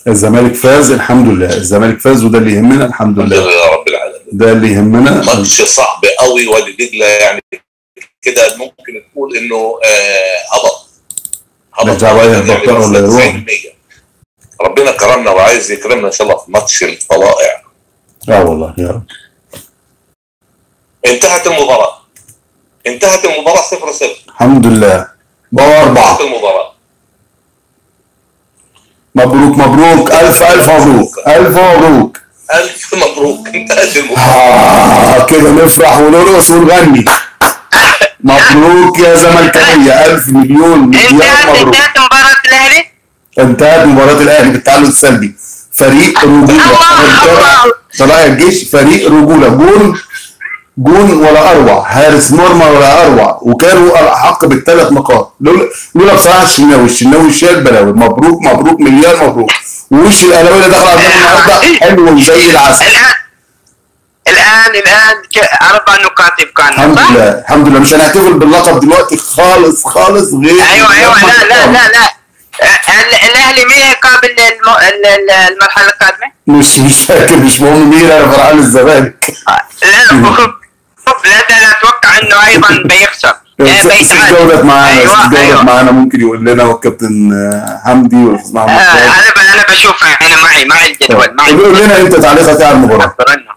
الزمالك فاز الحمد لله الزمالك فاز وده اللي يهمنا الحمد الحمد لله لله رب العالمين ده اللي يهمنا ماتش صعب قوي وادي دجله يعني كده ممكن تقول انه آه، هبط رجع بقى يهبط بقى ولا يروح؟ 90%. ربنا كرمنا وعايز يكرمنا ان شاء الله في ماتش الطلائع اه والله يا رب انتهت المباراه انتهت المباراه 0 0 الحمد لله بقوا أربعة انتهت المباراه مبروك مبروك ألف ألف مبروك ألف مبروك الف مبروك انتهت المباراه آه كده نفرح ونرقص ونغني مبروك يا زملكاوية ألف مليون مليار انتهت مبروك انتهت مباراة الأهلي انتهت مباراة الأهلي بالتعادل السلبي فريق رجولة الله، الله. طلائع الجيش فريق رجولة جون جون ولا أروع حارس مرمى ولا أروع وكانوا الأحق بالثلاث نقاط لولا لولا بصراحة الشناوي الشناوي شال بلاوي مبروك مبروك مليار مبروك ووش الأهلاوي اللي دخل على النهارده حلو زي العسل الآن الآن الآن ك- أربع نقاط يبقى الحمد صح؟ لله الحمد لله مش هنحتفل باللقب دلوقتي خالص خالص غير أيوه أيوه لا لا لا لا ال- الأهلي مين يقابل الم- ال- ال- المرحلة القادمة؟ مش مش فاكر مش مهم مين انا فرحان الزمالك لا لا ده أنا أتوقع إنه أيضا بيخسر آه، استاذ بيتعادل. جودة معانا أيوه استاذ جودة أيوه معانا ممكن يقول لنا والكابتن آه، حمدي والاستاذ محمد آه، فؤاد. أنا ب- أنا بشوفها أنا معي معي الجدول معي طب قول لنا انت تعليقك على المباراة أخبرنا.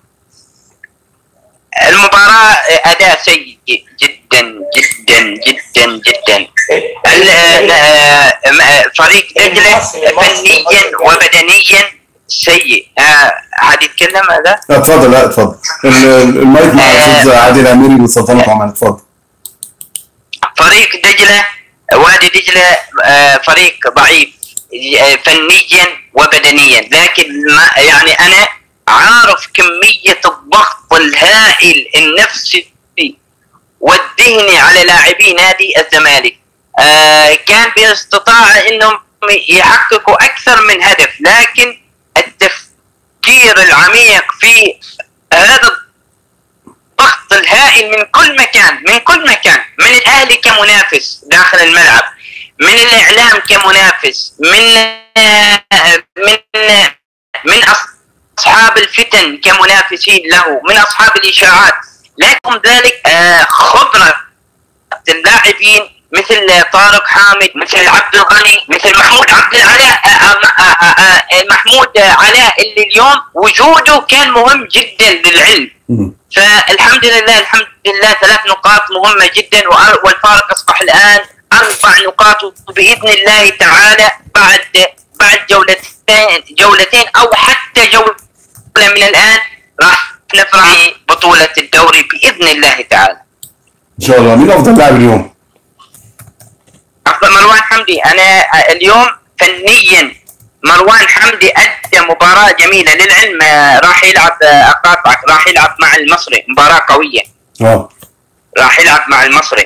المباراة أداء سيء جدا جدا جدا جدا ال- ال- م- فريق دجلة فنيا وبدنيا سيء آه، حد يتكلم هذا؟ لا، اتفضل لا اتفضل ال- ال- المايك مع الاستاذ عادل اميري وسلطنة عمان اتفضل فريق دجلة وادي دجلة آه، فريق ضعيف آه، فنيا وبدنيا لكن ما يعني أنا عارف كمية الضغط الهائل النفسي والذهني على لاعبي نادي الزمالك آه، كان باستطاعة انهم يحققوا اكثر من هدف لكن التفكير العميق في هذا الضغط الهائل من كل مكان من كل مكان من الاهلي كمنافس داخل الملعب من الاعلام كمنافس من آه، من من اصحاب الفتن كمنافسين له من اصحاب الاشاعات لكن ذلك آه، خبره اللاعبين مثل طارق حامد مثل عبد الغني مثل محمود عبد العلاء آه، آه، آه، آه، محمود آه، علاء اللي اليوم وجوده كان مهم جدا للعلم مم. فالحمد لله الحمد لله ثلاث نقاط مهمة جدا وأر- والفارق أصبح الآن أربع نقاط بإذن الله تعالى بعد بعد جولتين جولتين أو حتى جولة من الآن راح نفرح ببطولة الدوري بإذن الله تعالى ان شاء الله مين افضل لاعب اليوم؟ أفضل مروان حمدي أنا اليوم فنيا مروان حمدي أدى مباراة جميلة للعلم آه، راح يلعب آه، أقاطعك راح يلعب مع المصري مباراة قوية اه راح يلعب مع المصري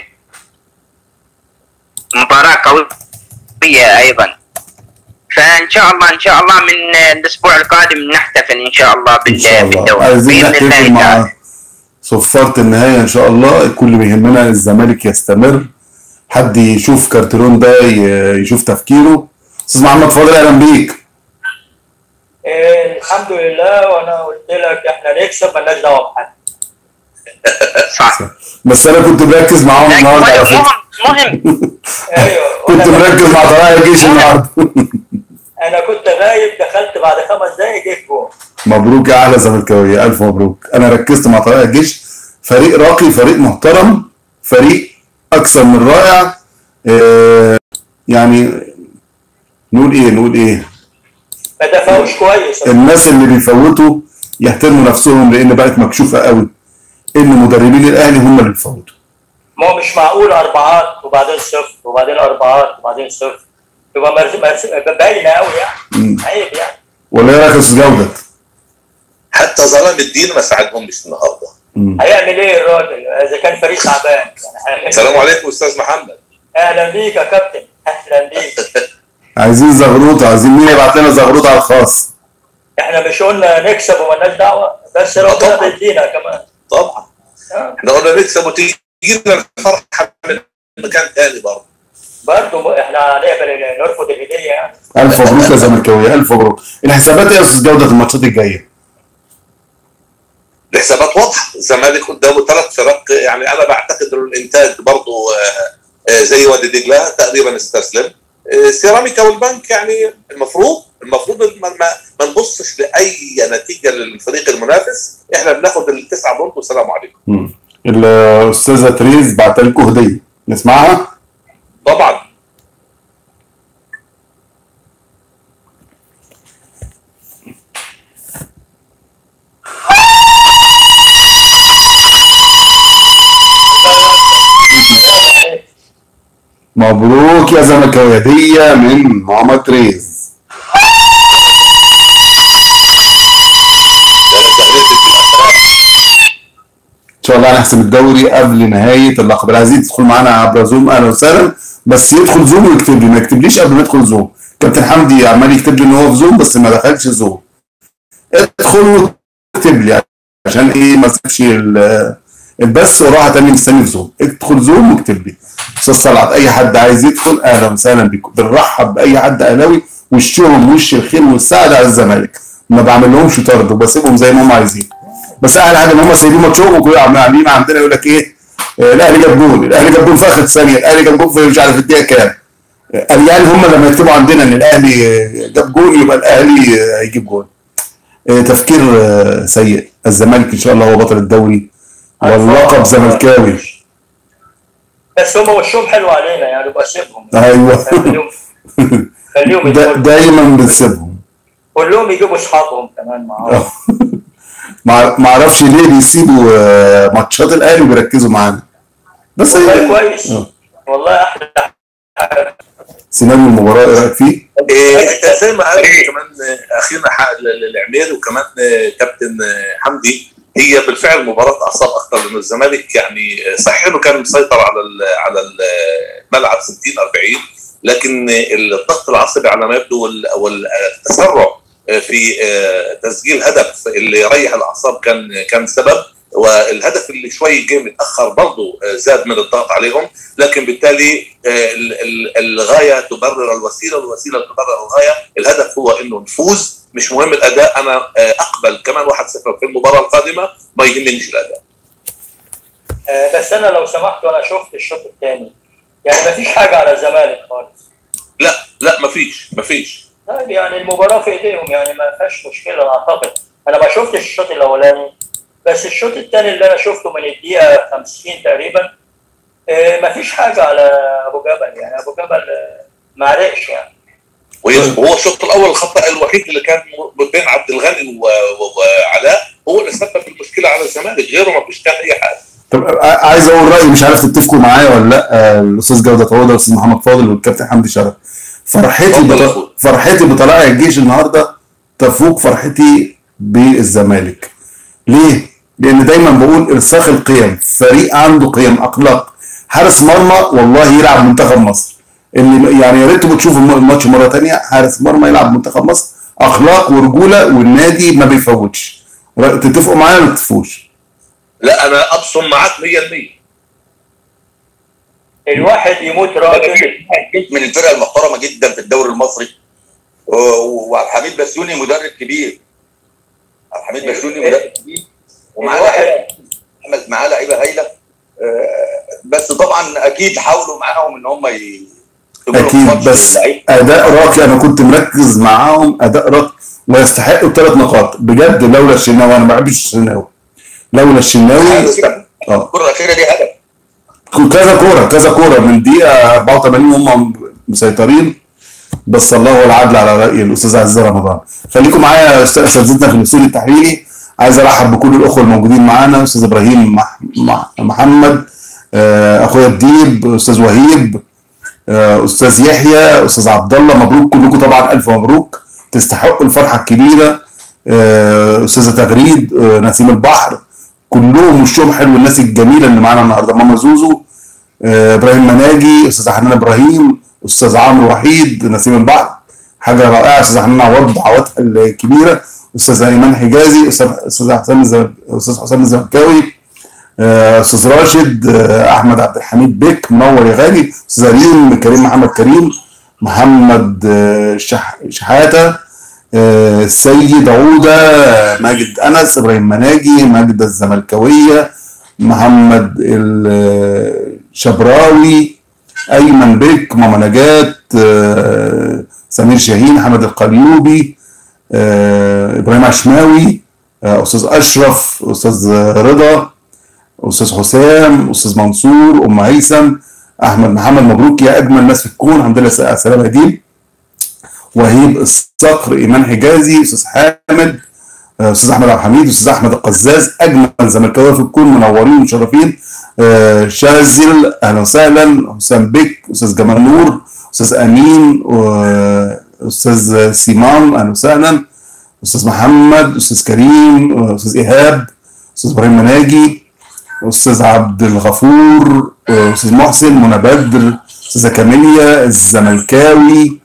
مباراة قوية أيضا فإن شاء الله إن شاء الله من الأسبوع القادم نحتفل إن شاء الله ان بال- شاء الله بالدوري عايزين بإذن نحتفل الله مع تعالى صفارة النهاية ان شاء الله كل اللي بيهمنا الزمالك يستمر حد يشوف كارتيرون ده ي- يشوف تفكيره استاذ محمد فاضل اهلا بيك إيه الحمد لله وانا قلت لك احنا نكسب مالناش دعوه بحد صح بس انا كنت مركز معاهم لكن النهارده على مهم فكره مهم ايوه كنت وأنا- مركز مع طلائع الجيش النهارده انا كنت غايب دخلت بعد خمس دقايق جيت جول مبروك يا احلى زملكاويه الف مبروك انا ركزت مع طلائع الجيش فريق راقي فريق محترم فريق اكثر من رائع آه، يعني نقول ايه نقول ايه ما دفعوش كويس الناس اللي بيفوتوا يحترموا نفسهم لان بقت مكشوفه قوي ان مدربين الاهلي هم اللي بيفوتوا ما هو مش معقول اربعات وبعدين صفر وبعدين اربعات وبعدين صفر يبقى مرس... مرس... باينه قوي يعني مم. عيب يعني ولا ايه رايك يا استاذ جوده؟ حتى ظلام الدين ما ساعدهمش النهارده مم. هيعمل ايه الراجل اذا كان فريق تعبان يعني السلام عليكم استاذ محمد اهلا بيك يا كابتن اهلا بيك عايزين زغروطه عايزين مين يبعت لنا زغروطه على الخاص احنا مش قلنا نكسب ومالناش دعوه بس ربنا طبعا. بيدينا كمان طبعا آه. احنا قلنا نكسب وتجينا الفرحه من مكان تاني برضه برضه احنا هنقبل نرفض الهديه يعني الف مبروك يا زملكاويه الف مبروك الحسابات ايه يا استاذ جوده الماتشات الجايه الحسابات واضحه الزمالك قدامه ثلاث فرق يعني انا بعتقد ان الانتاج برضه آه، آه، زي وادي دجله تقريبا استسلم آه، سيراميكا والبنك يعني المفروض المفروض ما, ما, ما نبصش لاي نتيجه للفريق المنافس احنا بناخد التسعه بونت والسلام عليكم مم. الاستاذه تريز بعت لكم هديه نسمعها طبعا مبروك يا زملكاويه هديه من ماما تريز ده أنا تغريدة الأسرار. ان شاء الله هنحسم الدوري قبل نهايه اللقب اللي عايزين يدخل معانا عبر زوم اهلا وسهلا بس يدخل زوم ويكتب لي ما يكتبليش قبل ما يدخل زوم كابتن حمدي عمال يكتب لي ان هو في زوم بس ما دخلش زوم ادخل واكتب لي عشان ايه ما اسيبش ال- البث وراها تاني مستني في زوم ادخل زوم واكتب لي استاذ صلعت اي حد عايز يدخل اهلا وسهلا بيكم بنرحب باي حد اهلاوي وشهم وش الخير والسعد على الزمالك ما بعمل لهمش طرد وبسيبهم زي ما هم عايزين بس احلى حاجه ان هم سايبين ماتشهم وكلهم عاملين عندنا يقول لك ايه آه، الاهلي جاب جول الاهلي جاب جول في اخر ثانيه الاهلي جاب جول في مش عارف الدقيقه كام آه، قال يعني هم لما يكتبوا عندنا ان الاهلي آه، جاب جول يبقى الاهلي آه، هيجيب جول آه، تفكير آه، سيء الزمالك ان شاء الله هو بطل الدوري واللقب زملكاوي بس هم وشهم حلو علينا يعني يبقى سيبهم ايوه خليهم خليهم دا- يدخلوا. دايما بنسيبهم كلهم يجيبوا اصحابهم كمان معاهم ما ما اعرفش ليه بيسيبوا آه، ماتشات الاهلي وبيركزوا معانا بس والله هي- كويس آه. والله احلى سيناريو المباراه ايه رايك فيه؟ إيه زي ما قال كمان آه، اخينا ح- ال- ال- العميري وكمان آه، كابتن آه، حمدي هي بالفعل مباراه اعصاب اكثر لانه الزمالك يعني آه، صحيح انه كان مسيطر على ال- على الملعب 60 40 لكن آه، الضغط العصبي على ما يبدو وال- والتسرع آه، في آه، تسجيل هدف اللي يريح الاعصاب كان كان سبب والهدف اللي شوي جه متاخر برضه آه، زاد من الضغط عليهم لكن بالتالي آه، ال- ال- الغايه تبرر الوسيله والوسيله تبرر الغايه الهدف هو انه نفوز مش مهم الاداء انا آه، اقبل كمان 1-0 في المباراه القادمه ما يهمنيش الاداء آه، بس انا لو سمحت وانا شفت الشوط الثاني يعني ما فيش حاجه على الزمالك خالص لا لا مفيش مفيش طيب يعني المباراه في ايديهم يعني ما فيهاش مشكله انا اعتقد انا ما شفتش الشوط الاولاني بس الشوط الثاني اللي انا شفته من الدقيقه 50 تقريبا آه، ما فيش حاجه على ابو جبل يعني ابو جبل آه، ما عرقش يعني وهي- وهو الشوط الاول الخطا الوحيد اللي كان م- بين عبد الغني و- و- وعلاء هو اللي سبب المشكله على الزمالك غيره ما فيش كان اي حاجه طب ع- عايز اقول رايي مش عارف تتفقوا معايا ولا لا آه، الاستاذ جوده طويله والاستاذ محمد فاضل والكابتن حمدي شرف فرحتي اتفضل يا بط... أخوي. فرحتي بطلائع الجيش النهارده تفوق فرحتي بالزمالك ليه؟ لان دايما بقول ارساخ القيم فريق عنده قيم اخلاق حارس مرمى والله يلعب منتخب مصر اللي يعني يا ريتوا بتشوفوا الم- الماتش مره تانية حارس مرمى يلعب منتخب مصر اخلاق ورجوله والنادي ما بيفوتش ر- تتفقوا معايا ولا ما تتفقوش؟ لا انا ابصم معاك 100% الواحد يموت راجل من الفرق المحترمه جدا في الدوري المصري و- وعبد الحميد بسيوني مدرب كبير عبد الحميد بسيوني مدرب كبير ومعاه الواحد- لعيبه عمل معاه لعيبه هايله آه، بس طبعا اكيد حاولوا معاهم ان هم ي- يعملوا اكيد ماتش بس لعيب. اداء راقي انا كنت مركز معاهم اداء راقي ويستحقوا الثلاث نقاط بجد لولا الشناوي انا ما بحبش الشناوي لولا الشناوي اه الكره الاخيره دي هدف كذا كوره كذا كوره من دقيقه 84 هم مسيطرين بس الله هو العدل على راي الاستاذ عزيز رمضان خليكم معايا يا أستاذ- اساتذتنا في الاستوديو التحليلي عايز ارحب بكل الاخوه الموجودين معانا استاذ ابراهيم مح... مح... محمد آه، اخويا الديب استاذ وهيب آه، استاذ يحيى استاذ عبد الله مبروك كلكم طبعا الف مبروك تستحقوا الفرحه الكبيره آه، استاذه تغريد آه، نسيم البحر كلهم وشهم حلو الناس الجميله اللي معانا النهارده ماما زوزو آه، ابراهيم مناجي استاذ حنان ابراهيم استاذ عمرو وحيد نسيم البحر حاجه رائعه استاذ حنان عوض دعواتها الكبيره استاذ ايمان حجازي استاذ استاذ حسام الزم- استاذ حسام الزملكاوي آه، استاذ راشد آه، احمد عبد الحميد بك منور يا غالي استاذ ريم كريم محمد كريم محمد آه، شح شحاته آه، السيد عوده آه، ماجد انس ابراهيم مناجي ماجد الزملكاويه محمد الشبراوي ايمن بك ماما نجاة آه، سمير شاهين حمد القليوبي آه، ابراهيم عشماوي آه، استاذ اشرف استاذ رضا استاذ حسام استاذ منصور ام هيثم احمد محمد مبروك يا اجمل ناس في الكون الحمد لله على السلامه يا دين وهيب الصقر ايمان حجازي استاذ حامد آه، استاذ احمد عبد الحميد استاذ احمد القزاز اجمل زملكاويه في الكون منورين ومشرفين آه، شاذل اهلا وسهلا حسام بك استاذ جمال نور استاذ امين و- استاذ سيمان اهلا وسهلا استاذ محمد استاذ كريم استاذ ايهاب استاذ ابراهيم مناجي استاذ عبد الغفور استاذ محسن منى بدر استاذه كاميليا الزملكاوي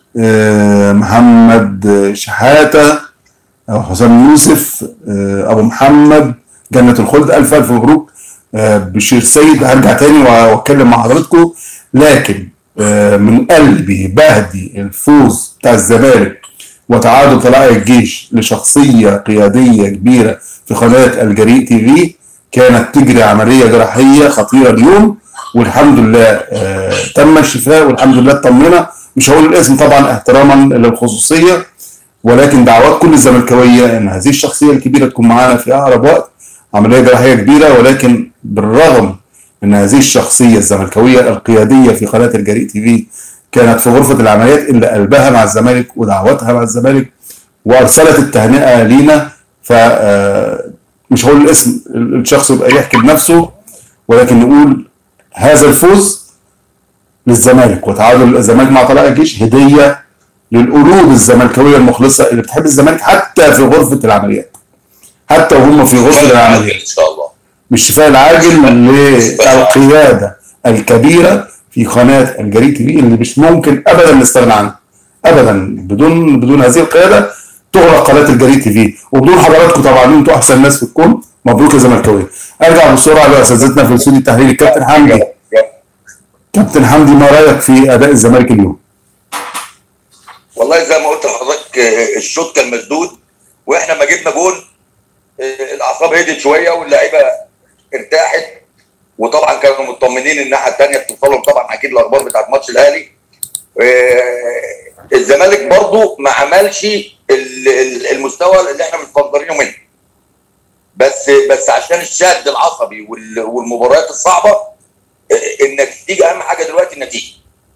آه، محمد شحاته أو حسام يوسف آه، ابو محمد جنه الخلد الف الف مبروك آه، بشير سيد هرجع تاني واتكلم مع حضراتكم لكن آه، من قلبي بهدي الفوز بتاع الزمالك وتعادل طلائع الجيش لشخصيه قياديه كبيره في قناه الجريء تي في كانت تجري عمليه جراحيه خطيره اليوم والحمد لله آه، تم الشفاء والحمد لله اطمنا مش هقول الاسم طبعا احتراما للخصوصيه ولكن دعوات كل الزملكاويه ان هذه الشخصيه الكبيره تكون معانا في اقرب وقت عمليه جراحيه كبيره ولكن بالرغم من هذه الشخصيه الزملكاويه القياديه في قناه الجريء تي في كانت في غرفه العمليات الا قلبها مع الزمالك ودعواتها مع الزمالك وارسلت التهنئه لينا ف آه، مش هقول الاسم الشخص يبقى يحكي بنفسه ولكن نقول هذا الفوز للزمالك وتعادل الزمالك مع طلائع الجيش هديه للقلوب الزملكاويه المخلصه اللي بتحب الزمالك حتى في غرفه العمليات حتى وهم في غرفه العمليات ان شاء الله بالشفاء العاجل للقياده الكبيره في قناه الجريد تي في اللي مش ممكن ابدا نستغنى عنها ابدا بدون بدون هذه القياده تغلق قناه الجريد تي في وبدون حضراتكم طبعا انتوا احسن ناس في الكون مبروك يا زملكاويه ارجع بسرعه لاساتذتنا في الاستوديو التحليلي الكابتن حمدي كابتن حمدي ما رايك في اداء الزمالك اليوم؟ والله زي ما قلت لحضرتك آه، الشوط كان مسدود واحنا ما جبنا جول آه، الاعصاب هدت شويه واللعيبه ارتاحت وطبعا كانوا مطمنين الناحيه الثانيه بتوصلهم طبعا اكيد الاخبار بتاعت ماتش الاهلي آه، الزمالك برضو ما عملش ال- ال- المستوى اللي احنا متقدرينه منه بس بس عشان الشد العصبي وال- والمباريات الصعبه آه، النتيجه اهم حاجه دلوقتي النتيجه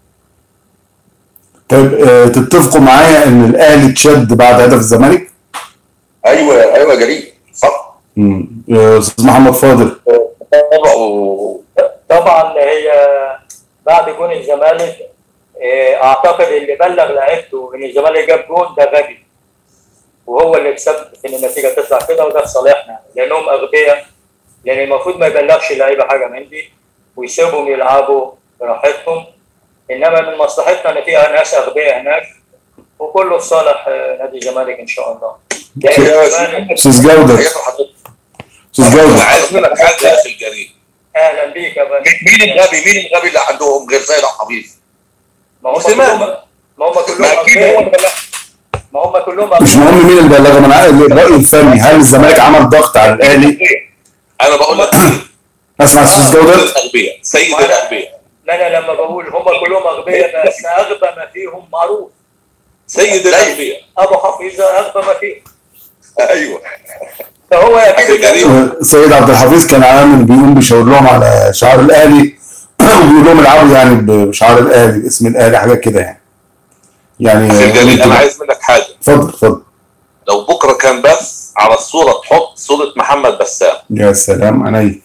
طيب آه، تتفقوا معايا ان الاهلي اتشد بعد هدف الزمالك؟ ايوه ايوه يا جريء صح مم. آه، استاذ محمد فاضل طبعا طبعا هي بعد جون الزمالك آه، اعتقد اللي بلغ لعيبته ان الزمالك جاب جون ده غبي وهو اللي تسبب في ان النتيجه تطلع كده وده في صالحنا لانهم اغبياء لان المفروض ما يبلغش اللعيبه حاجه من دي ويسيبهم يلعبوا براحتهم انما من مصلحتنا ان فيها ناس اغبياء هناك وكله في صالح آه، نادي الزمالك ان شاء الله لان الزمالك استاذ جوده حياته حضرتك استاذ انا جوده عايز منك حاجه يا اخي الكريم اهلا بيك يا باشا مين الغبي مين الغبي اللي عندهم غير سيد عبد الحفيظ ما هم موسيماني. كلهم ما هم كلهم ما اكيد هو أغبياء. اللي بلغ. ما هم كلهم مش أغبياء. مهم مين اللي بلغه من الراي الفني هل الزمالك عمل ضغط على الاهلي؟ انا بقول لك اسمع استاذ جوده الاغبياء سيد الاغبياء ما انا لما بقول هم كلهم اغبياء بس اغبى ما فيهم معروف سيد الاغبياء ابو حفيظه اغبى ما فيه ايوه فهو أخي اكيد الكريم. آه، سيد عبد الحفيظ كان عامل بيقوم بيشاور لهم على شعار الاهلي وبيقول لهم العبوا يعني بشعار الاهلي باسم الاهلي حاجات كده يعني يعني اخي آه، الكريم كده. انا عايز منك حاجه اتفضل اتفضل لو بكره كان بس على الصوره تحط صوره محمد بسام يا سلام عينيا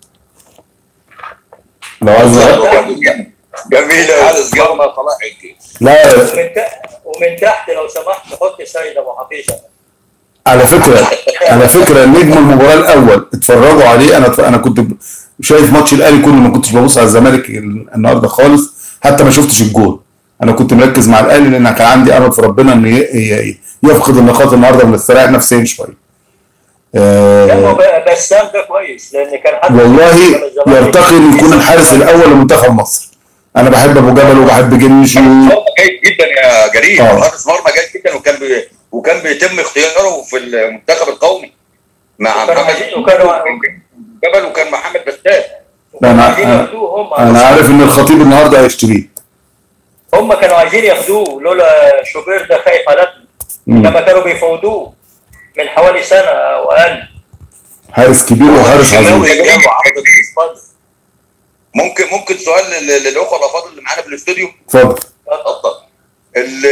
لو عايز جميله حارس مرمى طلائع الجيش لا ومن, تحت ومن تحت لو سمحت حط سيد ابو حفيظه على فكره على فكره نجم المباراه الاول اتفرجوا عليه انا انا كنت شايف ماتش الاهلي كله ما كنتش ببص على الزمالك النهارده خالص حتى ما شفتش الجول انا كنت مركز مع الاهلي لان كان عندي امل في ربنا ان ي- ي- يفقد النقاط النهارده ونستريح نفسيا شويه لا ما آه هو بسام ده كويس لان كان حد والله يرتقي انه يكون الحارس الاول لمنتخب مصر انا بحب ابو جبل وبحب جنش و... مرمى جيد جدا يا جرير آه. حارس مرمى جيد جدا وكان بي... وكان بيتم اختياره في المنتخب القومي مع وكانوا محمد عايزين- وكانوا- جبل وكان محمد بسام كانوا أنا- عايزين أنا- ياخدوه هم انا عارف ان الخطيب النهارده هيشتريه هم كانوا عايزين ياخدوه لولا شوبير ده خايف على ابنه مم. لما كانوا بيفوضوه من حوالي سنه او اقل حارس كبير وحارس عظيم الشناوي جاب عرض الاسباني ممكن ممكن سؤال لل- للاخوه الافاضل اللي معانا في الاستوديو اتفضل اتفضل ال-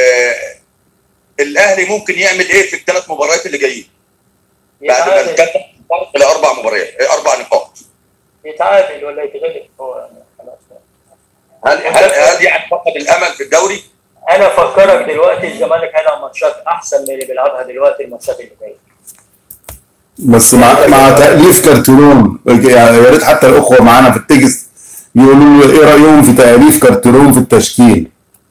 الاهلي ممكن يعمل ايه في الثلاث مباريات اللي جايين بعد ما يتعادل انتهى الى اربع مباريات إيه، اربع نقاط يتعادل ولا يتغلب هو خلاص هل هل هل يعني فقد الامل في الدوري؟ انا افكرك دلوقتي الزمالك هيلعب ماتشات احسن من اللي بيلعبها دلوقتي الماتشات اللي جايه بس مع مع تاليف كارترون يعني يا ريت حتى الاخوه معانا في التكست يقولوا ايه رايهم في تاليف كارترون في التشكيل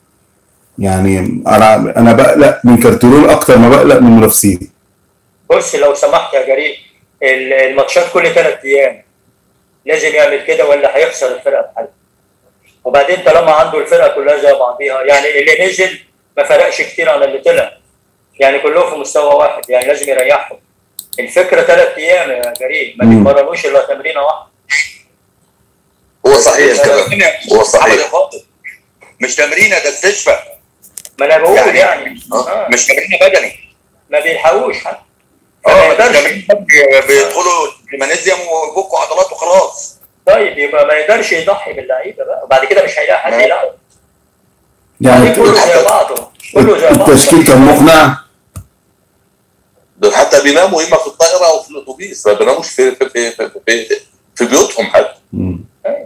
يعني انا انا بقلق من كارترون اكتر ما بقلق من منافسين بص لو سمحت يا جريء ال- الماتشات كل ثلاث ايام لازم يعمل كده ولا هيخسر الفرقه بحالها وبعدين طالما عنده الفرقه كلها زي بعضيها يعني اللي نزل ما فرقش كتير عن اللي طلع يعني كلهم في مستوى واحد يعني لازم يريحهم الفكره ثلاث ايام يا جريء ما مم. بيتمرنوش الا تمرينه واحده هو صحيح الكلام هو صحيح مش تمرينه ده استشفاء ما انا بقول يعني- يعني, آه. آه. مش تمرينه بدني ما بيلحقوش حتى اه ما مش يقدرش تمرين بدني، بيدخلوا المغنيسيوم ويفكوا عضلات وخلاص طيب يبقى ما يقدرش يضحي باللعيبه بقى وبعد كده مش هيلاقي حد يلعب يعني كله زي بعضه كله زي بعضه التشكيل كان مقنع دول حتى بيناموا اما في الطائره او في الاتوبيس ما بيناموش في في في, في, في, في بيوتهم حتى مم.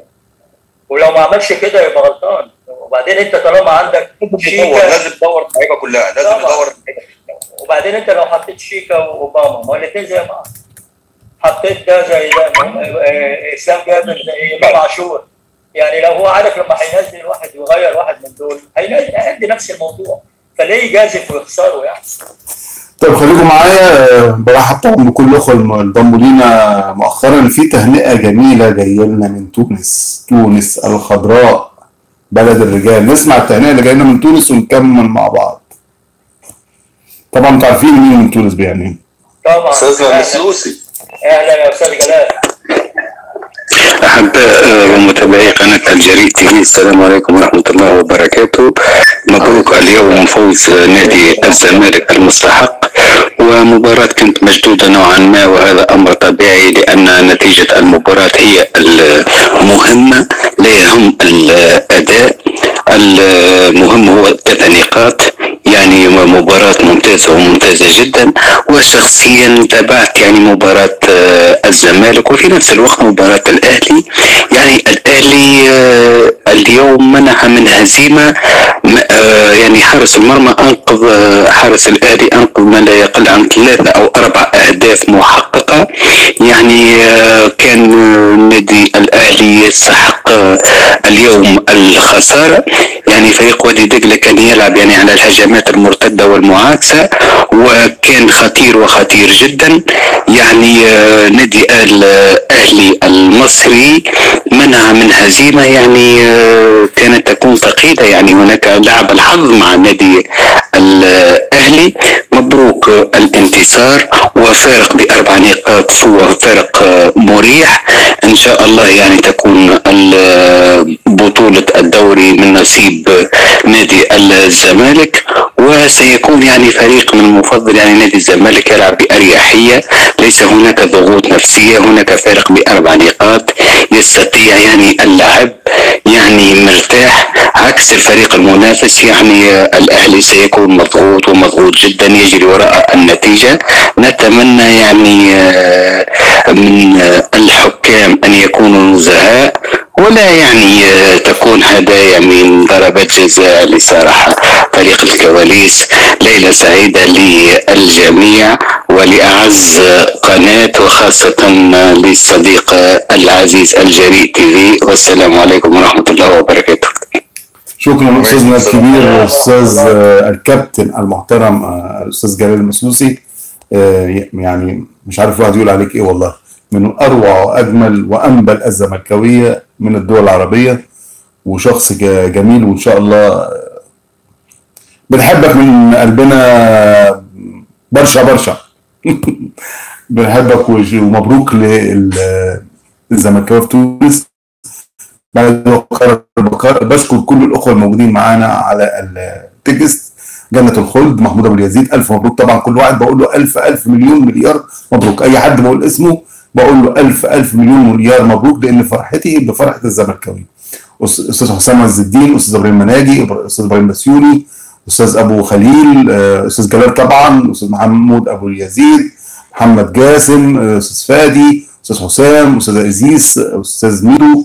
ولو ما عملش كده يبقى غلطان وبعدين انت طالما عندك يدور شيكا لازم تدور اللعيبه كلها لازم طبعا. تدور وبعدين انت لو حطيت شيكا واوباما ما هو الاثنين زي بعض حطيت ده زي ده ما هم- آه، اسلام جابر زي امام عاشور يعني لو هو عارف لما هينزل واحد ويغير واحد من دول هينزل هيأدي نفس الموضوع فليه يجازف ويخسره يعني طيب خليكم معايا آه، برحب طبعا بكل الاخوه الم- انضموا لينا مؤخرا في تهنئه جميله جايه لنا من تونس تونس الخضراء بلد الرجال نسمع التهنئه اللي جايه لنا من تونس ونكمل مع بعض طبعا انتوا عارفين مين من تونس يعني طبعا استاذنا اهلا المسلوسي اهلا يا استاذ جلال أحباء ومتابعي قناة الجريد تي في السلام عليكم ورحمة الله وبركاته مبروك اليوم فوز نادي الزمالك المستحق ومباراة كانت مشدودة نوعا ما وهذا أمر طبيعي لأن نتيجة المباراة هي المهمة لا يهم الأداء المهم هو ثلاث نقاط يعني مباراة ممتازة وممتازة جدا وشخصيا تابعت يعني مباراة آه، الزمالك وفي نفس الوقت مباراة الأهلي يعني الأهلي آه، اليوم منح من هزيمة م- آه، يعني حارس المرمى أنقذ آه، حارس الأهلي أنقذ ما لا يقل عن ثلاثة أو أربع أهداف محققة يعني آه، كان آه، نادي الأهلي يستحق آه، اليوم الخسارة يعني فريق وادي دجلة كان يلعب يعني على الهجمات المرتدة والمعاكسة وكان خطير وخطير جدا يعني آه، نادي الأهلي المصري منع من هزيمة يعني آه، كانت تكون ثقيلة يعني هناك لعب الحظ مع نادي الأهلي مبروك الانتصار وفارق بأربع نقاط هو فارق آه، مريح إن شاء الله يعني تكون ال- بطولة الدوري من نصيب نادي الزمالك وسيكون يعني فريق من المفضل يعني نادي الزمالك يلعب بأريحية ليس هناك ضغوط نفسية هناك فارق بأربع نقاط يستطيع يعني اللعب يعني مرتاح عكس الفريق المنافس يعني آه، الأهلي سيكون مضغوط ومضغوط جدا يجري وراء النتيجة نتمنى يعني آه، من آه، الحكام أن يكونوا نزهاء ولا يعني آه، تكون هدايا من ضربات جزاء لصراحة فريق الكواليس ليلة سعيدة للجميع ولأعز قناة وخاصة للصديق العزيز الجريء تي في والسلام عليكم ورحمة الله وبركاته شكرا استاذنا الكبير الاستاذ آه، الكابتن المحترم آه، الاستاذ جلال المسلوسي آه، يعني مش عارف الواحد يقول عليك ايه والله من اروع واجمل وانبل الزملكاويه من الدول العربيه وشخص ج- جميل وان شاء الله بنحبك من قلبنا برشا برشا بنحبك وش- ومبروك للزملكاويه في تونس بعد بكر- بكر- بشكر كل الاخوه الموجودين معانا على التكست جنة الخلد محمود ابو اليزيد الف مبروك طبعا كل واحد بقول له الف الف مليون مليار مبروك اي حد بقول اسمه بقول له الف الف مليون مليار مبروك لان فرحتي بفرحه الزملكاوي أس- استاذ حسام عز الدين استاذ ابراهيم مناجي إبر- استاذ ابراهيم بسيوني استاذ ابو خليل آه، استاذ جلال طبعا استاذ محمود ابو اليزيد محمد جاسم آه، استاذ فادي استاذ حسام استاذ عزيز استاذ ميدو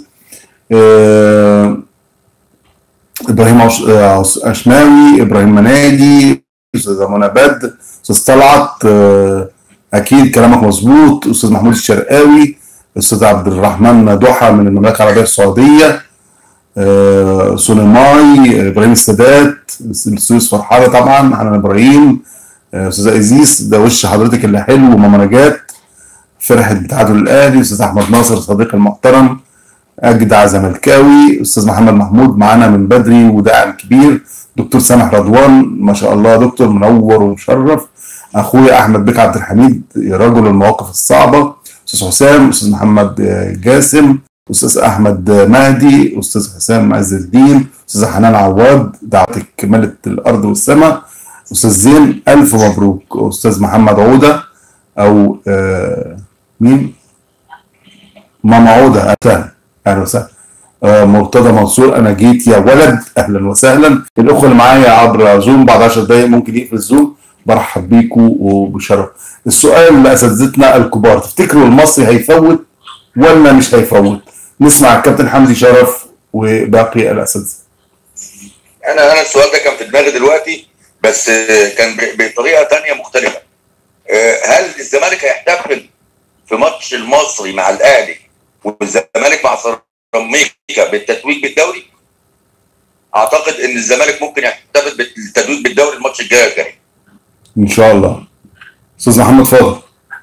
آه، ابراهيم عش- آه، عش- عشماوي ابراهيم مناجي استاذ منى بدر استاذ طلعت آه، اكيد كلامك مظبوط استاذ محمود الشرقاوي استاذ عبد الرحمن ضحى من المملكه العربيه السعوديه آه، سونيماي ابراهيم السادات الاستاذ فرحانه طبعا حنان ابراهيم آه، استاذ عزيز ده وش حضرتك اللي حلو وماما نجاة فرحه بتاعته الاهلي استاذ احمد ناصر صديقي المحترم اجدع زملكاوي استاذ محمد محمود معانا من بدري وداعم كبير دكتور سامح رضوان ما شاء الله دكتور منور ومشرف اخويا احمد بك عبد الحميد رجل المواقف الصعبه استاذ حسام استاذ محمد آه، جاسم استاذ احمد مهدي استاذ حسام عز الدين استاذ حنان عواد دعوتك ملت الارض والسماء استاذ زين الف مبروك استاذ محمد عوده او آه مين ماما عوده اهلا اهلا وسهلا آه مرتضى منصور انا جيت يا ولد اهلا وسهلا الاخوه اللي معايا عبر زوم بعد 10 دقائق ممكن يقفل الزوم برحب بيكم وبشرف السؤال لاساتذتنا الكبار تفتكروا المصري هيفوت ولا مش هيفوت نسمع الكابتن حمدي شرف وباقي الاساتذه انا انا السؤال ده كان في دماغي دلوقتي بس آه، كان ب- بطريقه تانية مختلفه آه، هل الزمالك هيحتفل في ماتش المصري مع الاهلي والزمالك مع سيراميكا بالتتويج بالدوري اعتقد ان الزمالك ممكن يحتفل بالتتويج بالدوري الماتش الجاي الجاي ان شاء الله استاذ محمد فاضل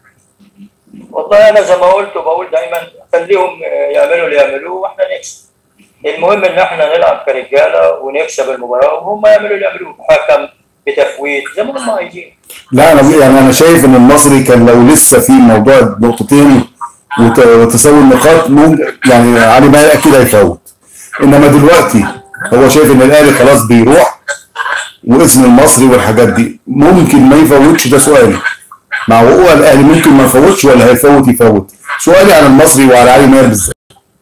والله انا زي ما قلت وبقول دايما خليهم آه، يعملوا اللي يعملوه واحنا نكسب المهم ان احنا نلعب كرجاله ونكسب المباراه وهم يعملوا اللي يعملوه حكم بتفويت زي ما هم عايزين لا انا يعني انا شايف ان المصري كان لو لسه في موضوع نقطتين وت- وتساوي النقاط ممكن يعني علي ماهر اكيد هيفوت انما دلوقتي هو شايف ان الاهلي خلاص بيروح واسم المصري والحاجات دي ممكن ما يفوتش ده سؤالي مع وقوع الاهلي ممكن ما يفوتش ولا هيفوت يفوت سؤالي عن المصري وعلى علي ماهر بالذات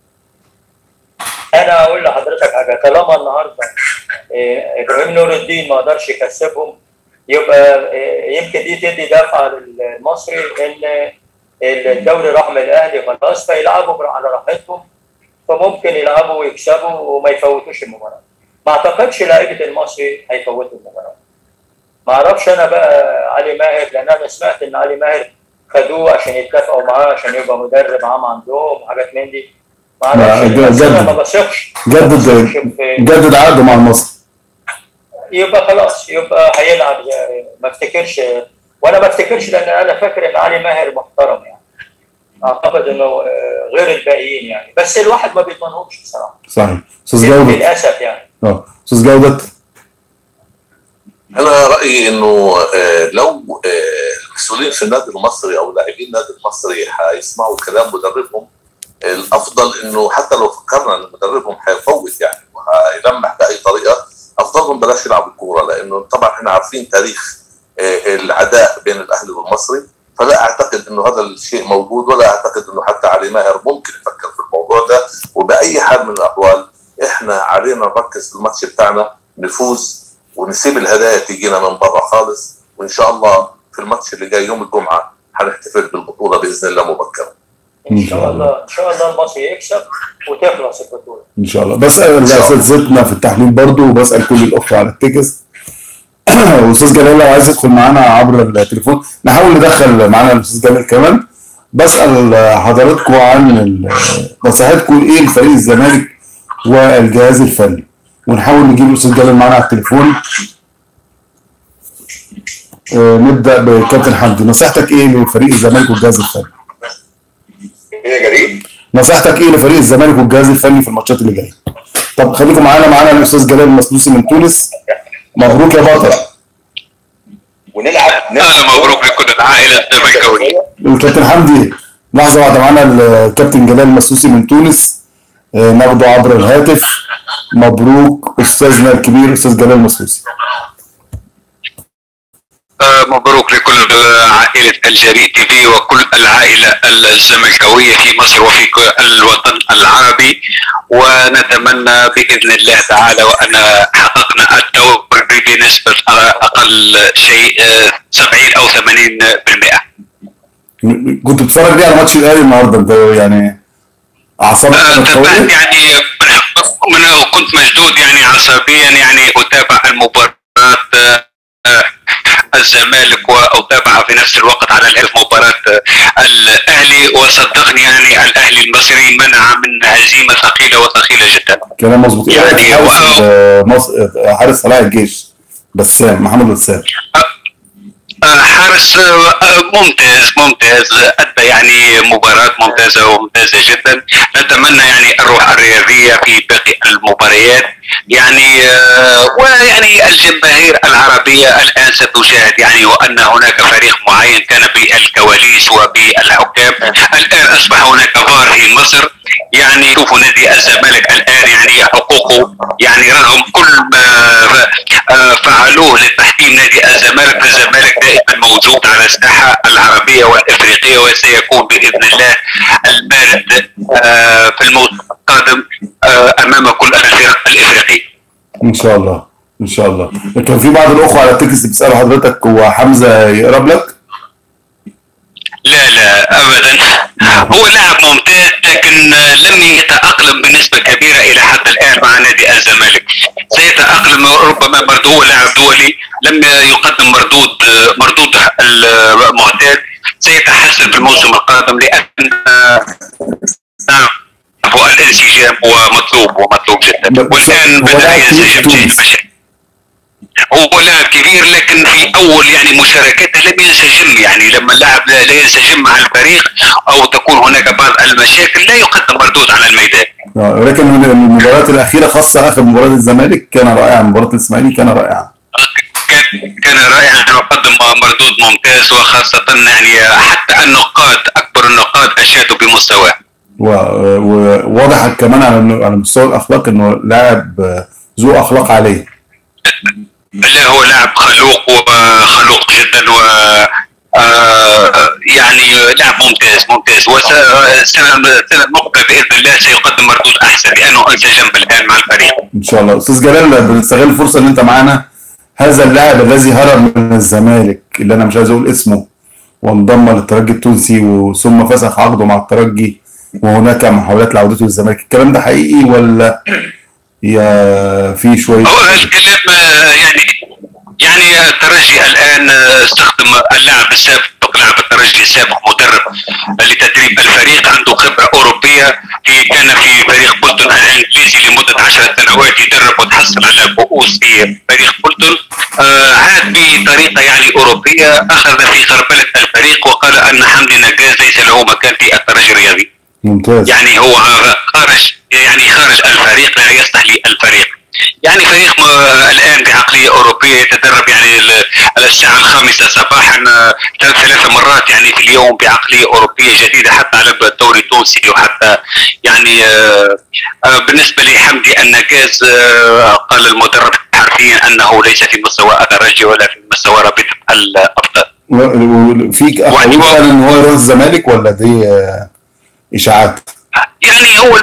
انا اقول لحضرتك حاجه طالما النهارده آه، ابراهيم نور الدين ما قدرش يكسبهم يبقى آه، يمكن دي تدي دفعه للمصري ان الدوري راح من الاهلي خلاص فيلعبوا على راحتهم فممكن يلعبوا ويكسبوا وما يفوتوش المباراه ما اعتقدش لعيبه المصري هيفوتوا المباراه ما اعرفش انا بقى علي ماهر لان انا سمعت ان علي ماهر خدوه عشان يتفقوا معاه عشان يبقى مدرب عام عندهم وحاجات من دي ما لا، اعرفش جد- بس انا جد. ما بثقش جدد ما بثقش في- جدد عقده مع المصري يبقى خلاص يبقى هيلعب زي- ما افتكرش وانا ما افتكرش لان انا فاكر ان علي ماهر محترم يعني اعتقد انه آه، غير الباقيين يعني بس الواحد ما بيضمنهمش بصراحه صحيح استاذ جوده للاسف يعني اه استاذ جوده انا رايي انه آه، لو آه، المسؤولين في النادي المصري او لاعبين النادي المصري هيسمعوا كلام مدربهم الافضل انه حتى لو فكرنا ان مدربهم هيفوت يعني وهيلمح باي طريقه افضلهم بلاش يلعبوا الكوره لانه طبعا احنا عارفين تاريخ آه، العداء بين الاهلي والمصري فلا اعتقد انه هذا الشيء موجود ولا اعتقد انه حتى علي ماهر ممكن يفكر في الموضوع ده وباي حال من الاحوال احنا علينا نركز في الماتش بتاعنا نفوز ونسيب الهدايا تجينا من بره خالص وان شاء الله في الماتش اللي جاي يوم الجمعه هنحتفل بالبطوله باذن الله مبكرا ان شاء الله ان شاء الله المصري يكسب وتخلص البطوله ان شاء الله بسال اساتذتنا في التحليل برضو وبسال كل الاخوه على التكست واستاذ جلال لو عايز يدخل معانا عبر التليفون نحاول ندخل معانا الاستاذ جلال كمان بسال حضراتكم عن ال- نصيحتكم ايه لفريق الزمالك والجهاز الفني ونحاول نجيب الاستاذ جلال معانا على التليفون آه، نبدا بكابتن حمدي نصيحتك ايه لفريق الزمالك والجهاز الفني؟ ايه يا جريء نصيحتك ايه لفريق الزمالك والجهاز الفني في الماتشات اللي جايه؟ طب خليكم معانا معانا الاستاذ جلال المسلوسي من تونس مبروك يا بطل ونلعب اهلا مبروك لكل العائله الزملكاويه الكابتن حمدي لحظه واحده معانا الكابتن جلال المسلوسي من تونس آه، ناخده عبر الهاتف مبروك استاذنا الكبير استاذ جلال المسلوسي آه، مبروك لكل عائلة الجريء تي في وكل العائلة الزملكاوية في مصر وفي كل الوطن العربي ونتمنى بإذن الله تعالى وأن حققنا الدوري بنسبة أقل شيء آه، 70 أو 80% كنت بتتفرج ليه على ماتش الاهلي النهارده انت يعني اعصابك آه، كانت تابعت قويه يعني من من كنت مشدود يعني عصبيا يعني اتابع المباراة آه، آه، الزمالك واتابع في نفس الوقت على الهاتف مباراة آه، الاهلي وصدقني يعني الاهلي المصري منع من هزيمة ثقيلة وثقيلة جدا كلام مظبوط ايه رايك في يعني حارس واو. ال- مصر حارس صلاح الجيش بسام محمد بسام آه، حارس آه، آه، ممتاز ممتاز ادى يعني مباراة ممتازة وممتازة جدا نتمنى يعني الروح الرياضية في باقي المباريات يعني آه، ويعني الجماهير العربية الآن ستشاهد يعني وأن هناك فريق معين كان بالكواليس وبالحكام الآن أصبح هناك فار في مصر يعني شوفوا نادي الزمالك الآن يعني حقوقه يعني رغم كل ما آه، فعلوه لتحكيم نادي الزمالك فالزمالك دائما موجود على الساحة العربية والإفريقية وسيكون بإذن الله البارد آه، في الموسم القادم آه، أمام كل الفرق الإفريقية ان شاء الله ان شاء الله كان في بعض الاخوه على التكست بيسالوا حضرتك هو حمزه يقرب لك لا لا ابدا هو لاعب ممتاز لكن لم يتاقلم بنسبه كبيره الى حد الان مع نادي الزمالك سيتاقلم ربما برضه هو لاعب دولي لم يقدم مردود مردود المعتاد سيتحسن في الموسم القادم لان نعم هو الانسجام هو مطلوب ومطلوب جدا بس والان هو بدا لاعب كبير في ينسجم تونس. جيد هو لاعب كبير لكن في اول يعني مشاركته لم ينسجم يعني لما اللاعب لا لا ينسجم مع الفريق او تكون هناك بعض المشاكل لا يقدم مردود على الميدان آه، لكن من المباريات الاخيره خاصه اخر مباراه الزمالك كان رائعا مباراه الاسماعيلي كان رائعا كان كان رائعا وقدم مردود ممتاز وخاصه يعني حتى النقاد اكبر النقاد اشادوا بمستواه و- وواضح كمان على إنه- على مستوى الاخلاق انه لاعب آه، ذو اخلاق عاليه لا هو لاعب خلوق وخلوق جدا و آه، يعني لاعب ممتاز ممتاز والسنه السنه المقبله باذن الله سيقدم مردود احسن لانه انسجم الان مع الفريق ان شاء الله استاذ جلال بنستغل الفرصه ان انت معانا هذا اللاعب الذي هرب من الزمالك اللي انا مش عايز اقول اسمه وانضم للترجي التونسي وثم فسخ عقده مع الترجي وهناك محاولات لعودته للزمالك الكلام ده حقيقي ولا يا في شويه هو الكلام آه، يعني يعني الترجي الان آه، استخدم اللاعب السابق لاعب الترجي السابق مدرب لتدريب الفريق عنده خبره اوروبيه في كان في فريق بولتون الانجليزي لمده 10 سنوات يدرب وتحصل على كؤوس في فريق بولتون آه، عاد بطريقه يعني اوروبيه اخذ في خربله الفريق وقال ان حمدي نجاز ليس له مكان في الترجي الرياضي ممتاز يعني هو خارج يعني خارج الفريق لا يصلح للفريق يعني فريق م- الان بعقليه اوروبيه يتدرب يعني ال- الساعه الخامسه صباحا آه، ثلاث ثلاث مرات يعني في اليوم بعقليه اوروبيه جديده حتى على الدوري التونسي وحتى يعني آه، آه، بالنسبه لحمدي النجاز آه، قال المدرب حرفيا انه ليس في مستوى الترجي ولا في مستوى رابطه الابطال و- وفيك اقاويل وأنت- فعلا ان هو يروح الزمالك ولا دي آه، اشاعات يعني هو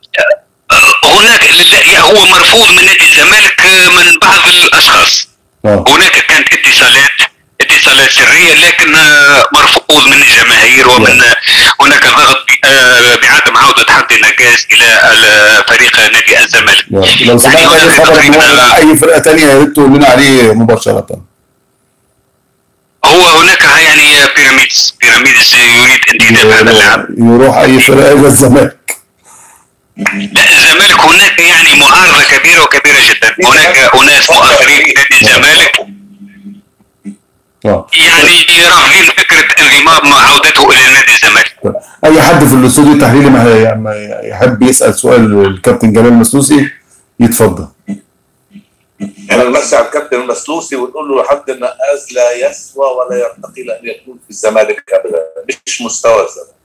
آه، هناك لا، هو مرفوض من نادي الزمالك آه، من بعض الاشخاص اه هناك كانت اتصالات اتصالات سريه لكن آه، مرفوض من الجماهير ومن آه، هناك ضغط ب- آه، بعدم عوده حمدي النجاز الى ال- فريق نادي الزمالك يا- لو سمعت يعني اي هناك خبر ان هو تقريباً- راح اي فرقه تانية يا ريت تقول لنا عليه مباشره هو هناك يعني بيراميدز بيراميدز يريد انتداب هذا اللاعب يروح اي فرقه الى الزمالك لا الزمالك هناك يعني معارضه كبيره وكبيره جدا هناك اناس مؤثرين في نادي الزمالك اه يعني رافضين فكره انضمام عودته الى نادي الزمالك طيب. اي حد في الاستوديو التحليلي ما هي- ما يحب يسال سؤال الكابتن جلال مسلوسي يتفضل احنا نمسي على الكابتن المسلوسي ونقول له لحد النقاز لا يسوى ولا يرتقي لان يكون في الزمالك ابدا مش مستوى الزمالك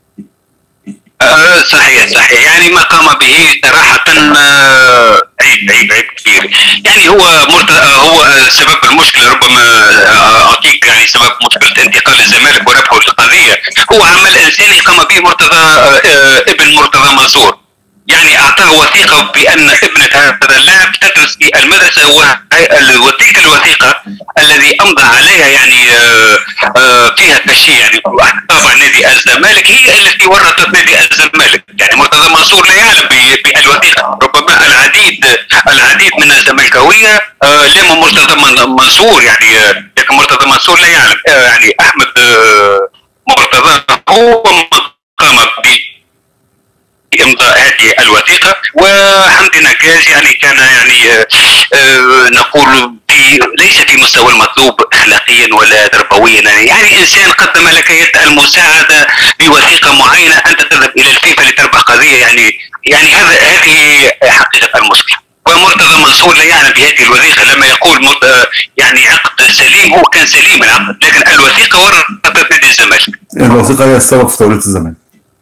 آه صحيح صحيح يعني ما قام به صراحة آه، عيب عيب عيب كبير يعني هو مرت... آه، هو آه، سبب المشكلة ربما آه، أعطيك يعني سبب مشكلة انتقال الزمالك وربحه للقضية هو عمل إنساني قام به مرتضى آه، آه، ابن مرتضى منصور يعني أعطاه وثيقة بأن ابنة هذا اللاعب تدرس في المدرسة وه- وتلك الوثيقة الذي أمضى عليها يعني آه، آه، فيها تشييع يعني طبعا نادي الزمالك هي التي ورطت نادي الزمالك يعني مرتضى منصور لا يعلم ب- بالوثيقة ربما العديد العديد من الزملكاوية آه، لام مرتضى من- منصور يعني آه، لكن مرتضى منصور لا يعلم آه، يعني أحمد آه، مرتضى هو من قام ب امضاء هذه الوثيقه وحمدي نجاز يعني كان يعني آه، آه، نقول في ليس في مستوى المطلوب اخلاقيا ولا تربويا يعني, يعني انسان قدم لك يد المساعده بوثيقه معينه انت تذهب الى الفيفا لتربح قضيه يعني يعني هذا هذه حقيقه المشكله ومرتضى منصور لا يعلم بهذه الوثيقه لما يقول مرت- آه، يعني عقد سليم هو كان سليم العقد لكن الوثيقه ورطت نادي الزمالك الوثيقه هي السبب في توريط الزمالك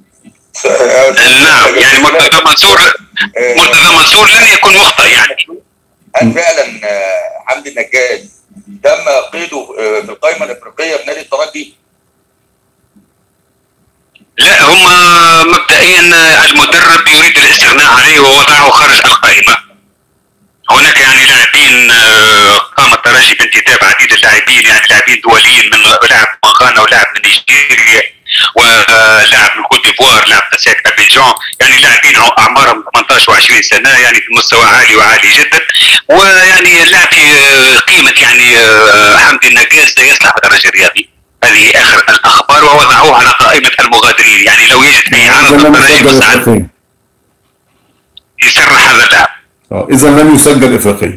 نعم يعني مرتضى منصور مرتضى منصور لن يكون مخطئ يعني هل فعلا آه، حمدي النجاز تم قيده آه، في القائمه الافريقيه في نادي الترجي؟ لا هم مبدئيا المدرب يريد الاستغناء عليه ووضعه خارج القائمة هناك يعني لاعبين آه، قام الترجي بانتداب عديد اللاعبين يعني لاعبين دوليين من لاعب من غانا ولاعب من نيجيريا ولاعب من كوت ديفوار لاعب اساك ابيجان يعني لاعبين اعمارهم 18 و20 سنه يعني في مستوى عالي وعالي جدا ويعني اللاعب في آه، قيمه يعني آه، حمدي النجاز لا يصلح في الدرجه الرياضي هذه اخر الاخبار ووضعوه على قائمه المغادرين يعني لو يجد اي عرض اذا لم الترجي يسجل مساعد افريقيا يسرح هذا اللاعب اه اذا لم يسجل افريقيا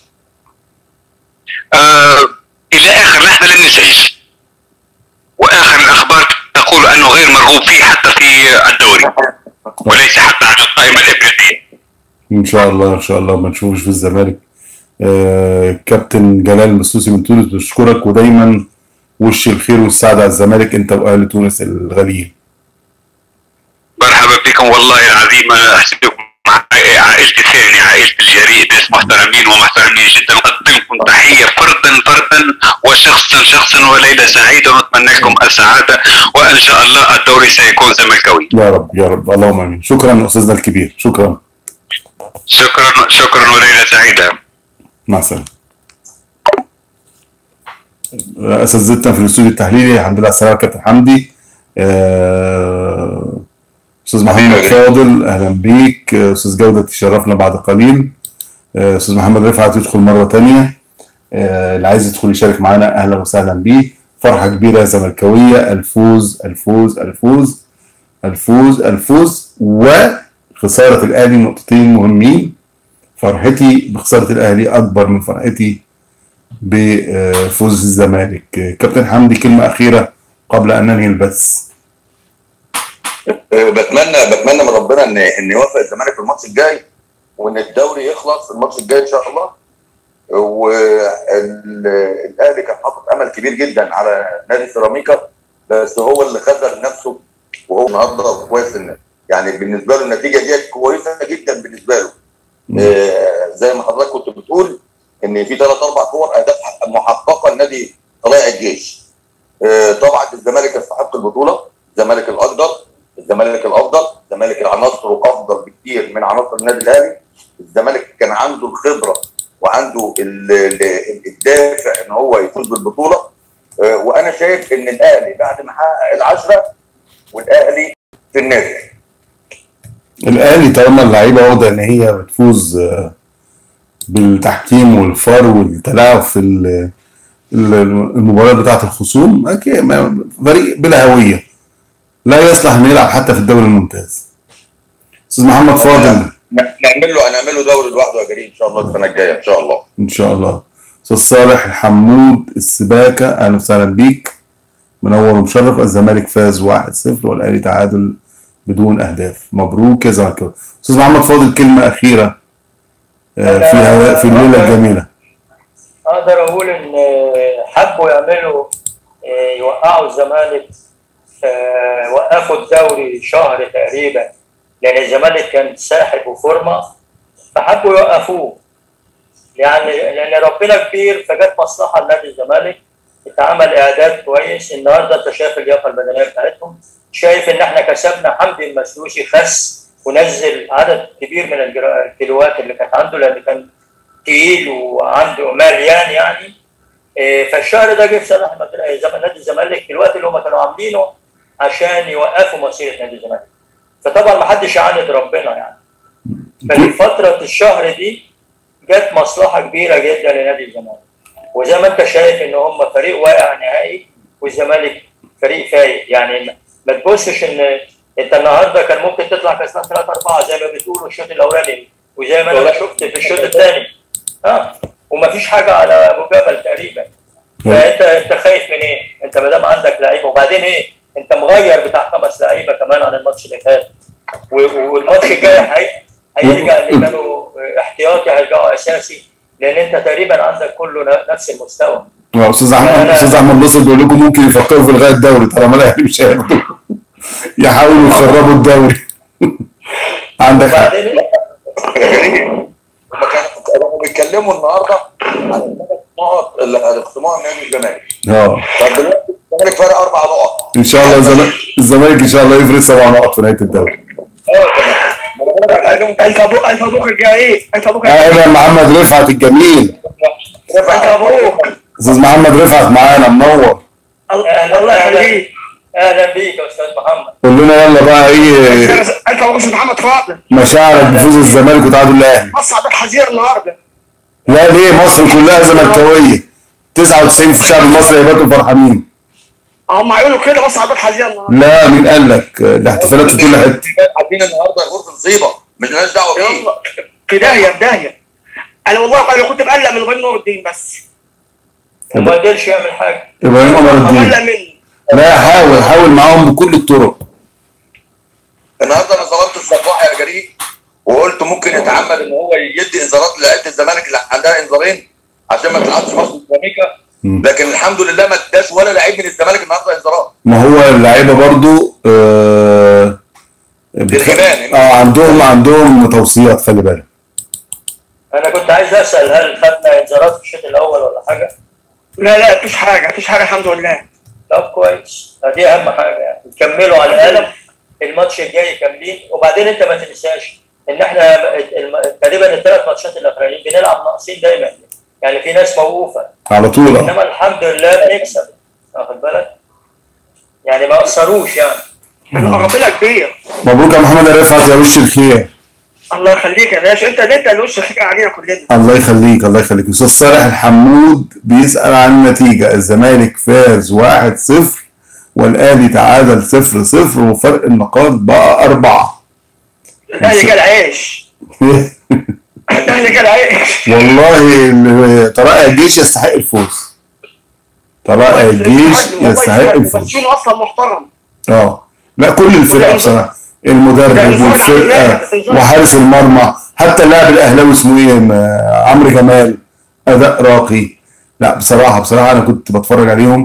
آه الى اخر لحظه لم يسجل واخر الاخبار تقول انه غير مرغوب فيه حتى في الدوري وليس حتى على القائمه الافريقيه ان شاء الله ان شاء الله ما نشوفش في الزمالك آه كابتن جلال مسوسي من تونس بشكرك ودايما وش الخير والسعادة على الزمالك انت واهل تونس الغاليين مرحبا بكم والله العظيم احسبكم مع عائلتي الثانية عائلة الجريء ناس محترمين ومحترمين جدا أقدمكم تحية فردا فردا وشخصا شخصا وليلة سعيدة ونتمنى لكم السعادة وإن شاء الله الدوري سيكون زملكاوي يا رب يا رب اللهم امين شكرا استاذنا الكبير شكرا شكرا شكرا وليلة سعيدة مع السلامه اساتذتنا في الاستوديو التحليلي الحمد لله على السلامه كابتن حمدي آه، استاذ محمد فاضل اهلا بيك آه، استاذ جوده تشرفنا بعد قليل آه، استاذ محمد رفعت يدخل مره تانية آه، اللي عايز يدخل يشارك معانا اهلا وسهلا بيه فرحه كبيره زملكاويه الفوز الفوز الفوز الفوز الفوز وخساره الاهلي نقطتين مهمين فرحتي بخساره الاهلي اكبر من فرحتي بفوز الزمالك كابتن حمدي كلمه اخيره قبل ان ننهي البث آه، بتمنى بتمنى من ربنا ان ان يوفق الزمالك في الماتش الجاي وان الدوري يخلص الماتش الجاي ان شاء الله والاهلي كان حاطط امل كبير جدا على نادي سيراميكا بس هو اللي خذل نفسه وهو النهارده كويس إن- يعني بالنسبه له النتيجه دي كويسه جدا بالنسبه له آه، زي ما حضرتك كنت بتقول ان في ثلاث اربع كور اهداف محققه لنادي طلائع الجيش آه، طبعا الزمالك يستحق البطوله الزمالك الاقدر الزمالك الافضل الزمالك عناصره افضل بكتير من عناصر النادي الاهلي الزمالك كان عنده الخبره وعنده ال- ال- الدافع ان هو يفوز بالبطوله آه، وانا شايف ان الاهلي بعد ما حقق العشره والاهلي في النادي الاهلي طالما اللعيبه واخده ان هي بتفوز آه، بالتحكيم والفار والتلاعب في ال- ال- المباريات بتاعه الخصوم أكيد ما- فريق بلا هويه لا يصلح انه يلعب حتى في الدوري الممتاز استاذ محمد فاضل نعمل له هنعمل له دوري لوحده يا جريم ان شاء الله السنه الجايه ان شاء الله ان شاء الله استاذ صالح الحمود السباكه اهلا وسهلا بيك منور ومشرف الزمالك فاز 1-0 والاهلي تعادل بدون اهداف مبروك يا زملكاوي استاذ محمد فاضل كلمه اخيره آه، في هذا- في الليله الجميله اقدر اقول ان حبوا يعملوا آه، يوقعوا الزمالك آه، وقفوا الدوري شهر تقريبا لان الزمالك كان ساحب وفورمه فحبوا يوقفوه يعني لان ربنا كبير فجت مصلحه لنادي الزمالك اتعمل اعداد كويس النهارده انت شايف اللياقه البدنيه بتاعتهم شايف ان احنا كسبنا حمدي المسلوسي خس ونزل عدد كبير من الجرا- الكيلوات اللي كانت عنده لان كان تقيل وعنده مليان يعني إيه، فالشهر ده جه في صالح مد- زم- نادي الزمالك الوقت اللي هم كانوا عاملينه عشان يوقفوا مسيره نادي الزمالك فطبعا ما حدش يعاند ربنا يعني ففي فتره الشهر دي جت مصلحه كبيره جدا لنادي الزمالك وزي ما انت شايف ان هم فريق واقع نهائي والزمالك فريق فايق يعني ما تبصش ان انت النهارده كان ممكن تطلع كسبان 3 4 زي ما بتقولوا الشوط الاولاني وزي ما انا شفت في الشوط الثاني اه ومفيش حاجه على ابو جبل تقريبا فانت انت خايف من ايه؟ انت ما دام عندك لعيبه وبعدين ايه؟ انت مغير بتاع خمس لعيبه كمان عن الماتش اللي فات و- والماتش الجاي هي- هيرجع اللي كانوا احتياطي هيرجعوا اساسي لان انت تقريبا عندك كله ن- نفس المستوى يا استاذ احمد استاذ احمد نصر بيقول لكم ممكن يفكروا في الغاء الدوري طالما الاهلي مش هياخدوا يحاولوا يخربوا الدوري عندك حق وبعدين هم كانوا بيتكلموا النهارده عن الثلاث نقط اللي هيخصموها نادي الزمالك اه طب دلوقتي الزمالك فرق اربع نقط ان شاء الله الزمالك الزمالك ان شاء الله يفرق سبع نقط في نهايه الدوري الف مبروك الف مبروك الجاي الف مبروك اهلا محمد رفعت الجميل الف مبروك استاذ محمد رفعت معانا منور اهلا الله اهلا يخليك اهلا بيك يا استاذ محمد قول لنا يلا بقى ايه الف مبروك استاذ محمد فاضل مشاعرك بفوز الزمالك وتعادل الاهلي مصعد الحزير النهارده لا ليه مصر كلها زملكاويه 99 في الشعب المصري هيبقوا فرحانين هم هيقولوا كده مصعد الحزير النهارده لا مين قال لك الاحتفالات في كل حته عارفين النهارده يغور في مصيبه مش مالناش دعوه بيه يلا في داهيه في داهيه انا والله انا كنت مقلق من ابراهيم نور الدين بس وما قدرش يعمل حاجه ابراهيم قمر مقلق الدين منه لا حاول حاول معاهم بكل الطرق النهارده انا ظلمت الصباح يا جريء وقلت ممكن يتعمد ان هو يدي انذارات لعيبه الزمالك اللي عندها انذارين عشان ما تلعبش مصر السيراميكا مم. لكن الحمد لله ما اداش ولا لعيب من الزمالك النهارده انذارات ما هو اللعيبه برضو آه بتخ- للإيمان. اه عندهم عندهم توصيات خلي بالك انا كنت عايز اسال هل خدنا انذارات في الشوط الاول ولا حاجه؟ لا لا مفيش حاجه مفيش حاجه الحمد لله طب كويس دي اهم حاجه يعني كملوا على الاقل الماتش الجاي كاملين وبعدين انت ما تنساش ان احنا الم- تقريبا الثلاث ماتشات الاخرانيين بنلعب ناقصين دايما يعني في ناس موقوفه على طول اه انما الحمد لله بنكسب واخد بالك؟ يعني ما قصروش يعني ربنا كبير مبروك يا محمد يا رفعت يا وش الخير الله يخليك يا باشا انت انت اللي وش خير علينا كلنا الله يخليك الله يخليك استاذ صالح الحمود بيسال عن النتيجه الزمالك فاز 1-0 والاهلي تعادل 0-0 وفرق النقاط بقى أربعة الاهلي كان عيش الاهلي كان عيش والله ال- طلائع الجيش يستحق الفوز طلائع الجيش يستحق الفوز بس اصلا محترم اه لا كل الفرق بصراحه المدرب والفرقه وحارس المرمى حتى اللاعب الاهلاوي اسمه ايه م- عمرو جمال اداء راقي لا بصراحه بصراحه انا كنت بتفرج عليهم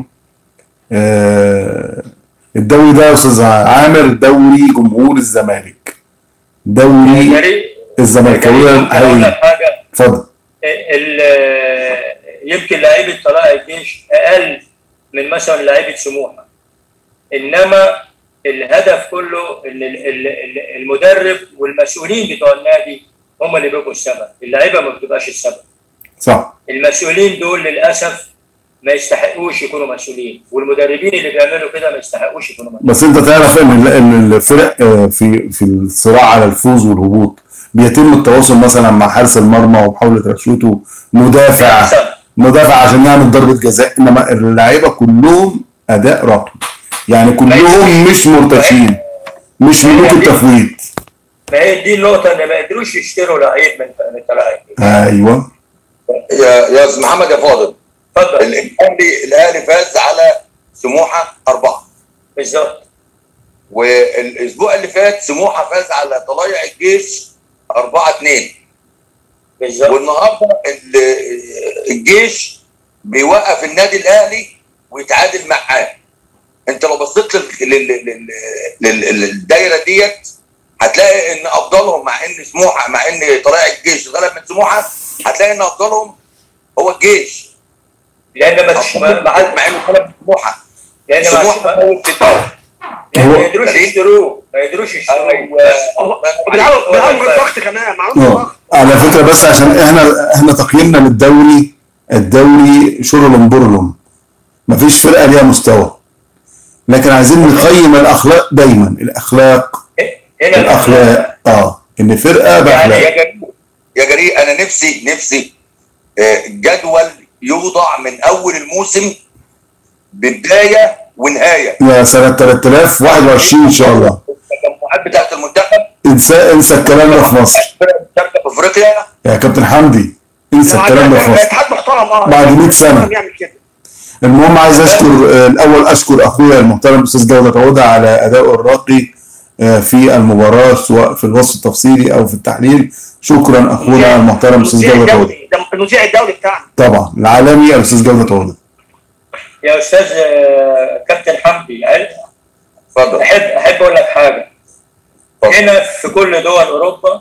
آه الدوري ده يا استاذ عامر دوري جمهور الزمالك دوري جريء الزملكاويه ممكن اقول لك الحقيقي حاجه اتفضل ال- يمكن لعيبه طلائع الجيش اقل من مثلا لعيبه سموحه انما الهدف كله ان ال- ال- ال- المدرب والمسؤولين بتوع النادي هم اللي بيبقوا السبب اللعيبه ما بتبقاش السبب صح المسؤولين دول للاسف ما يستحقوش يكونوا مسؤولين والمدربين اللي بيعملوا كده ما يستحقوش يكونوا مسؤولين بس انت تعرف ان ال- ان الفرق آه، في في الصراع على الفوز والهبوط بيتم التواصل مثلا مع حارس المرمى ومحاوله رشوته مدافع مدافع عشان يعمل ضربه جزاء انما اللعيبه كلهم اداء راقي يعني كلهم مش مرتشين مش ملوك التفويض ما هي دي النقطه ان ما قدروش يشتروا لعيب من من طلائع الجيش ايوه يا يا استاذ محمد يا فاضل اتفضل الاهلي الاهلي فاز على سموحه اربعه بالظبط والاسبوع اللي فات سموحه فاز على طلايع الجيش 4 2 بالظبط والنهارده ال- الجيش بيوقف النادي الاهلي ويتعادل معاه انت لو بصيت لل- لل- لل- لل- للدايره ديت هتلاقي ان افضلهم مع ان سموحه مع ان طلائع الجيش غلب من سموحه هتلاقي ان افضلهم هو الجيش لان ما تش- ما ما حد- مع انه غلب من سموحه لان ما سموحه ما- فوت في الدوري لأن هو- ما يقدروش يشتروه ما يقدروش يشتروه بيلعبوا بيلعبوا من الضغط كمان معاهم اه ضغط على فكره بس عشان احنا احنا تقييمنا للدوري الدوري شرلم برلم مفيش فرقه ليها مستوى لكن عايزين نقيم الاخلاق دايما الاخلاق هنا الاخلاق اه ان فرقه يعني باخلاق يا جريء يا جريء انا نفسي نفسي آه، جدول يوضع من اول الموسم بدايه ونهايه يا سنه 3021 ان شاء الله التجمعات بتاعت المنتخب انسى انسى الكلام ده في مصر المنتخب في افريقيا يا كابتن حمدي انسى الكلام ده في مصر اتحاد محترم اه بعد 100 سنة. محترم يعمل كده المهم عايز اشكر آه، الاول اشكر اخويا المحترم الاستاذ جوده عوده على ادائه الراقي آه، في المباراه سواء في الوصف التفصيلي او في التحليل شكرا اخونا المحترم الاستاذ المذيع جوده عوده الدولي ده المذيع الدولي بتاعنا طبعا العالمي الاستاذ جوده عوده يا استاذ آه، كابتن حمدي عارف؟ اتفضل احب احب اقول لك حاجه اتفضل. هنا في كل دول اوروبا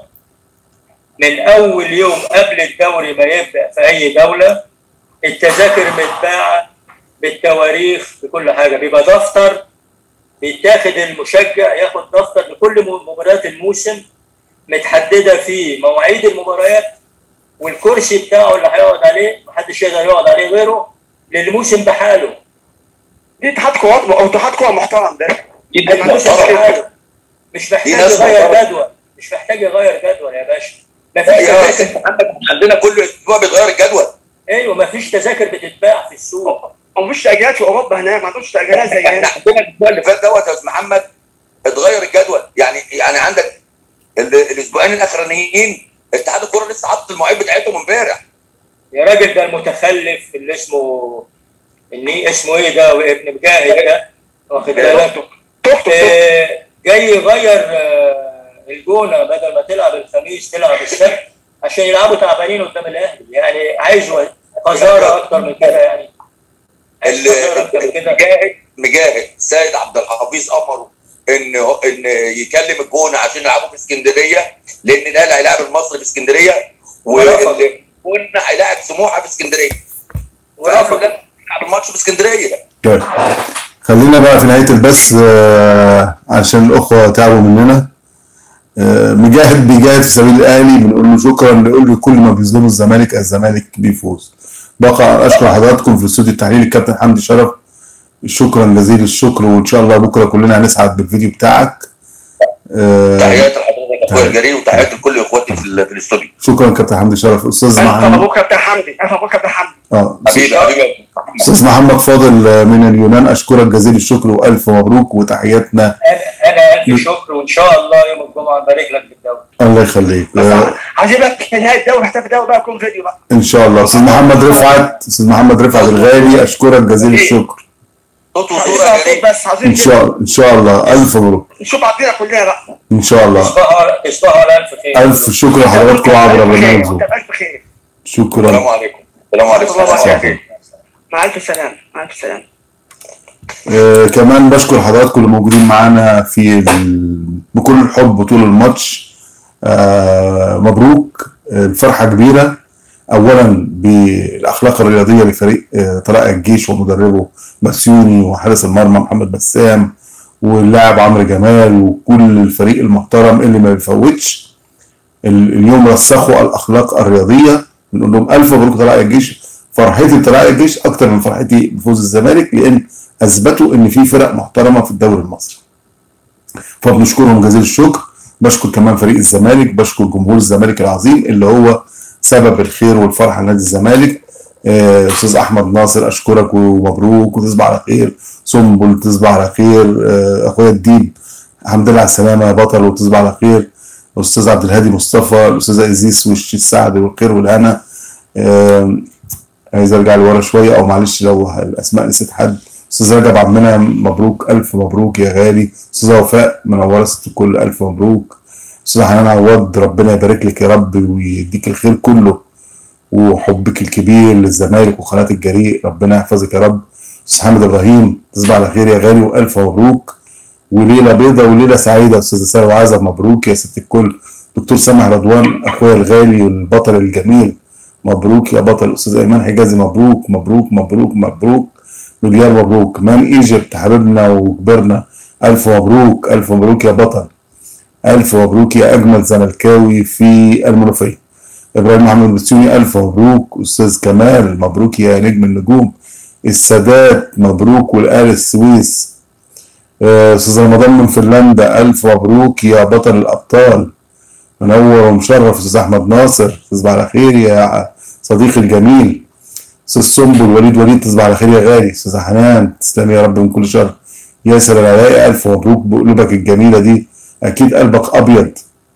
من اول يوم قبل الدوري ما يبدا في اي دوله التذاكر متباعه بالتواريخ بكل حاجه بيبقى دفتر بيتاخد المشجع ياخد دفتر لكل م- مباريات الموسم متحدده فيه مواعيد المباريات والكرسي بتاعه اللي هيقعد عليه محدش يقدر يقعد عليه غيره للموسم بحاله دي اتحاد قوات او اتحاد قوى محترم ده دي الموسم محترمة. بحاله مش محتاج ناس يغير محترمة. جدول مش محتاج يغير جدول يا باشا مفيش يا تذاكر أستاذ محمد، عندنا كل اسبوع بيتغير الجدول ايوه مفيش تذاكر بتتباع في السوق ومفيش تأجيلات في اوروبا هناك ما عندهمش تأجيلات زي احنا هنا عندنا الاسبوع اللي فات دوت يا استاذ محمد اتغير الجدول يعني يعني عندك ال- الاسبوعين الاخرانيين اتحاد الكوره لسه حاطط المواعيد بتاعتهم امبارح يا راجل ده المتخلف اللي اسمه اللي اسمه ايه ده وابن مجاهد ده واخد بالك تخطب آه، جاي يغير آه، الجونه بدل ما تلعب الخميس تلعب السبت عشان يلعبوا تعبانين قدام الاهلي يعني عايز قذاره اكتر من كده يعني عايز ال- قذارة اكتر من كده مجاهد مجاهد سيد عبد الحفيظ امره ان هو- ان يكلم الجونه عشان يلعبوا في اسكندريه لان الاهلي هيلاعب المصري في اسكندريه ورفض. والجونه هيلاعب سموحه في اسكندريه ورفض. ورفض يلعب الماتش في اسكندريه طيب خلينا بقى في نهايه البث آه، عشان الاخوه تعبوا مننا آه، مجاهد بيجاهد في سبيل الاهلي بنقول له شكرا بيقول له كل ما بيظلموا الزمالك الزمالك بيفوز بقى اشكر حضراتكم في الاستوديو التحليلي الكابتن حمدي شرف شكرا جزيل الشكر وان شاء الله بكره كلنا هنسعد بالفيديو بتاعك آه، تحيات لحضرتك يا اخويا الجريء وتحيات لكل اخواتي في ال- في الاستوديو شكرا كابتن حمدي شرف استاذ الف محمد مبروك يا كابتن حمدي الف مبروك يا كابتن حمدي اه حبيبي حبيبي استاذ محمد فاضل من اليونان اشكرك جزيل الشكر والف مبروك وتحياتنا انا انا الف شكر وان شاء الله يوم الجمعه نبارك لك بالدوري الله يخليك آه، عايزين بقى في نهايه الدوري محتاج الدوري بقى يكون فيديو بقى ان شاء الله استاذ محمد رفعت استاذ محمد رفعت الغالي اشكرك جزيل الشكر صوت عايزين وصوره يا صوت جريء بس عايزين ان شاء الله ان شاء الله الف مبروك نشوف بعضنا كلنا بقى ان شاء الله تصبحوا تصبحوا على الف خير الف شكر لحضراتكم عبر برنامج زوم طب الف خير السلام شكرا عليكم السلام عليكم الله السلام يبارك عليكم فيك. مع الف سلامه مع الف سلامه آه كمان بشكر حضراتكم اللي موجودين معانا في ال... بكل الحب طول الماتش آه مبروك آه، الفرحه كبيره اولا بالاخلاق الرياضيه لفريق آه طلائع الجيش ومدربه بسيوني وحارس المرمى محمد بسام واللاعب عمرو جمال وكل الفريق المحترم اللي ما بيفوتش ال- اليوم رسخوا الاخلاق الرياضيه بنقول لهم الف مبروك طلائع الجيش فرحتي بطلائع الجيش اكتر من فرحتي بفوز الزمالك لان اثبتوا ان في فرق محترمه في الدوري المصري فبنشكرهم جزيل الشكر بشكر كمان فريق الزمالك بشكر جمهور الزمالك العظيم اللي هو سبب الخير والفرحه لنادي الزمالك آه، استاذ احمد ناصر اشكرك ومبروك وتصبح على خير سنبل تصبح على خير آه، اخويا الديب الحمد لله على السلامه يا بطل وتصبح على خير الاستاذ عبد الهادي مصطفى الاستاذ ازيس وش السعد والخير والهنا آم، عايز ارجع لورا شويه او معلش لو الاسماء نسيت حد استاذ رجب عبد المنعم مبروك الف مبروك يا غالي استاذه وفاء منوره ست الكل الف مبروك استاذ حنان عواد ربنا يبارك لك يا رب ويديك الخير كله وحبك الكبير للزمالك وقناه الجريء ربنا يحفظك يا رب استاذ حامد ابراهيم تصبح على خير يا غالي والف مبروك وليله بيضه وليله سعيده استاذه ساره عزب مبروك يا ست الكل دكتور سامح رضوان اخويا الغالي والبطل الجميل مبروك يا بطل استاذ ايمن حجازي مبروك مبروك مبروك مبروك مليار مبروك مان ايجيبت حبيبنا وكبرنا الف مبروك الف مبروك يا بطل الف مبروك يا اجمل زملكاوي في المنوفيه ابراهيم محمد بسيوني الف مبروك استاذ كمال مبروك يا نجم النجوم السادات مبروك والآل السويس آه، استاذ رمضان من فنلندا الف مبروك يا بطل الابطال منور ومشرف استاذ احمد ناصر تصبح على خير يا صديقي الجميل استاذ سنبل وليد وليد تصبح على خير يا غالي استاذ حنان تسلم يا رب من كل شر ياسر العلاء الف مبروك بقلوبك الجميله دي اكيد قلبك ابيض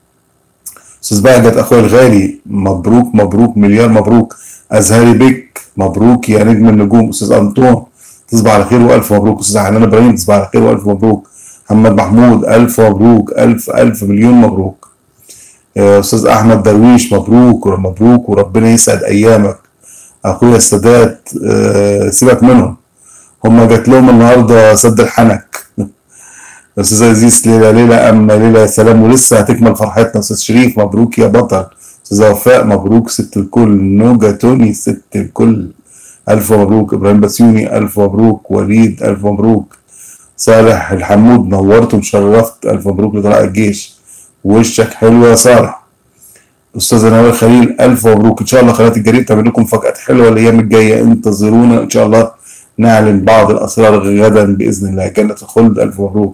استاذ بهجت اخويا الغالي مبروك مبروك مليار مبروك ازهري بك مبروك يا نجم النجوم استاذ انطون تصبح على خير والف مبروك استاذ حنان ابراهيم تصبح على خير والف مبروك محمد محمود الف مبروك الف الف مليون مبروك آه، استاذ احمد درويش مبروك مبروك وربنا يسعد ايامك اخويا السادات آه، سيبك منهم هم جات لهم النهارده سد الحنك استاذ عزيز ليلى ليلى اما ليلى يا سلام ولسه هتكمل فرحتنا استاذ شريف مبروك يا بطل استاذ وفاء مبروك ست الكل نوجا توني ست الكل الف مبروك ابراهيم بسيوني الف مبروك وليد الف مبروك صالح الحمود نورت وشرفت الف مبروك لطلائع الجيش وشك حلو يا صالح استاذ نوال خليل الف مبروك ان شاء الله قناه الجريد تعمل لكم مفاجات حلوه الايام الجايه انتظرونا ان شاء الله نعلن بعض الاسرار غدا باذن الله جنه الخلد الف مبروك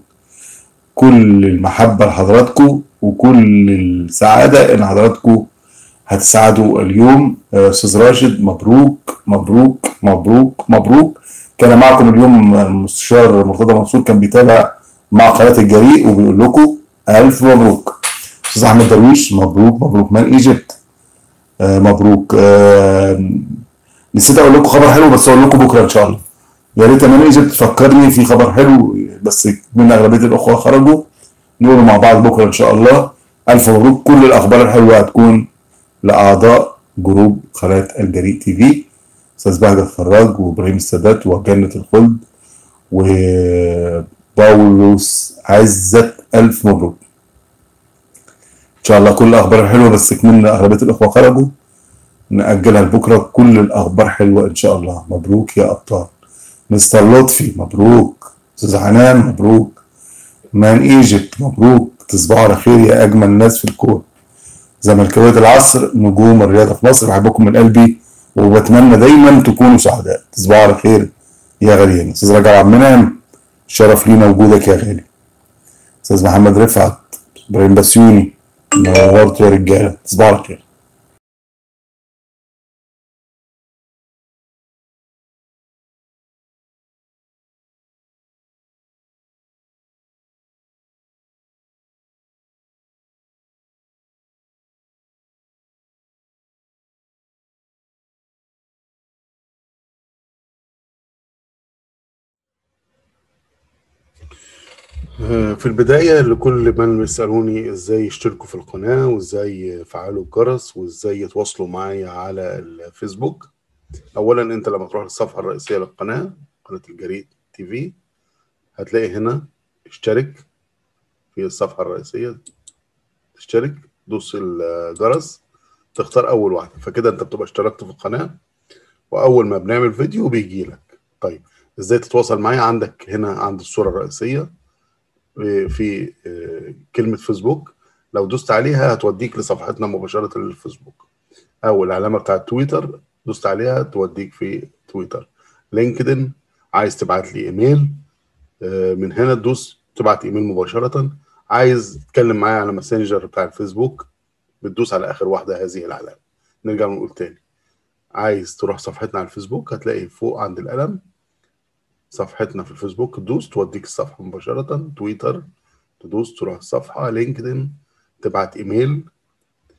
كل المحبه لحضراتكم وكل السعاده ان حضراتكم هتساعدوا اليوم آه، استاذ راشد مبروك مبروك مبروك مبروك كان معكم اليوم المستشار مرتضى منصور كان بيتابع مع قناه الجريء وبيقول لكم الف مبروك استاذ احمد درويش مبروك مبروك مان ايجيبت آه مبروك آه نسيت اقول لكم خبر حلو بس اقول لكم بكره ان شاء الله يا ريت مان ايجيبت تفكرني في خبر حلو بس من اغلبيه الاخوه خرجوا نقوله مع بعض بكره ان شاء الله الف مبروك كل الاخبار الحلوه هتكون لاعضاء جروب قناه الجريء تي في استاذ بهجت فراج وابراهيم السادات وجنه الخلد وباولوس عزت الف مبروك ان شاء الله كل الاخبار الحلوه بس كمان اغلبيه الاخوه خرجوا ناجلها لبكره كل الاخبار حلوه ان شاء الله مبروك يا ابطال مستر لطفي مبروك استاذ حنان مبروك مان ايجيبت مبروك تصبحوا على خير يا اجمل ناس في الكون زملكاويه العصر نجوم الرياضه في مصر بحبكم من قلبي وبتمنى دايما تكونوا سعداء تصبحوا على خير يا غاليين استاذ رجب عبد المنعم شرف لينا وجودك يا غالي استاذ محمد رفعت ابراهيم بسيوني نورت يا رجاله تصبحوا على خير في البداية لكل من بيسألوني ازاي يشتركوا في القناة وازاي يفعلوا الجرس وازاي يتواصلوا معايا على الفيسبوك اولا انت لما تروح للصفحة الرئيسية للقناة قناة الجريد تي في هتلاقي هنا اشترك في الصفحة الرئيسية تشترك دوس الجرس تختار اول واحدة فكده انت بتبقى اشتركت في القناة واول ما بنعمل فيديو بيجي لك طيب ازاي تتواصل معايا عندك هنا عند الصورة الرئيسية في كلمة فيسبوك لو دوست عليها هتوديك لصفحتنا مباشرة للفيسبوك أو العلامة بتاعت تويتر دوست عليها توديك في تويتر لينكدين عايز تبعت لي إيميل من هنا تدوس تبعت إيميل مباشرة عايز تتكلم معايا على ماسنجر بتاع الفيسبوك بتدوس على آخر واحدة هذه العلامة نرجع نقول تاني عايز تروح صفحتنا على الفيسبوك هتلاقي فوق عند القلم صفحتنا في الفيسبوك تدوس توديك الصفحة مباشرة تويتر تدوس تروح الصفحة لينكدين تبعت ايميل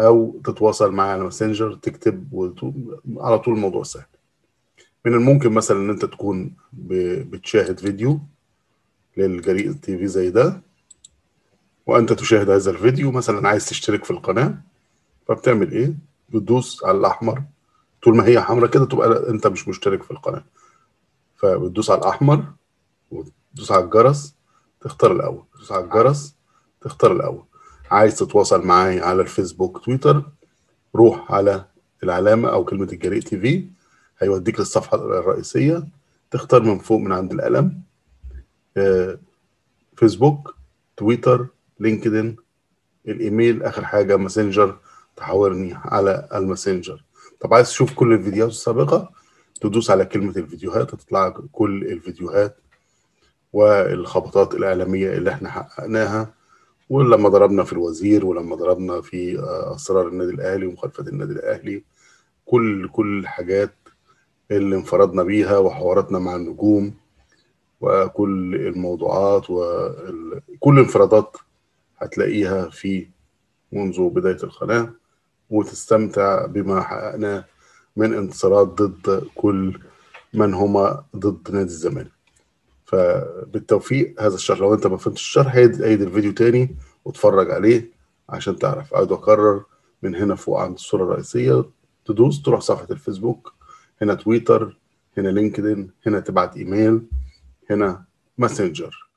او تتواصل معايا على ماسنجر تكتب وت- على طول الموضوع سهل من الممكن مثلا ان انت تكون ب- بتشاهد فيديو للجريء تي في زي ده وانت تشاهد هذا الفيديو مثلا عايز تشترك في القناه فبتعمل ايه بتدوس على الاحمر طول ما هي حمراء كده تبقى انت مش مشترك في القناه فبتدوس على الاحمر وتدوس على الجرس تختار الاول تدوس على الجرس تختار الاول عايز تتواصل معايا على الفيسبوك تويتر روح على العلامه او كلمه الجريء تي في هيوديك للصفحه الرئيسيه تختار من فوق من عند القلم آه، فيسبوك تويتر لينكدين الايميل اخر حاجه ماسنجر تحاورني على الماسنجر طب عايز تشوف كل الفيديوهات السابقه تدوس على كلمه الفيديوهات هتطلع لك كل الفيديوهات والخبطات الاعلاميه اللي احنا حققناها ولما ضربنا في الوزير ولما ضربنا في آه، اسرار النادي الاهلي ومخالفه النادي الاهلي كل كل الحاجات اللي انفردنا بيها وحواراتنا مع النجوم وكل الموضوعات وكل الانفرادات هتلاقيها في منذ بداية القناة وتستمتع بما حققناه من انتصارات ضد كل من هما ضد نادي الزمالك فبالتوفيق هذا الشرح لو انت ما فهمتش الشرح عيد عيد الفيديو تاني واتفرج عليه عشان تعرف اقعد اكرر من هنا فوق عند الصورة الرئيسية تدوس تروح صفحة الفيسبوك هنا تويتر هنا لينكدين هنا تبعت ايميل هنا ماسنجر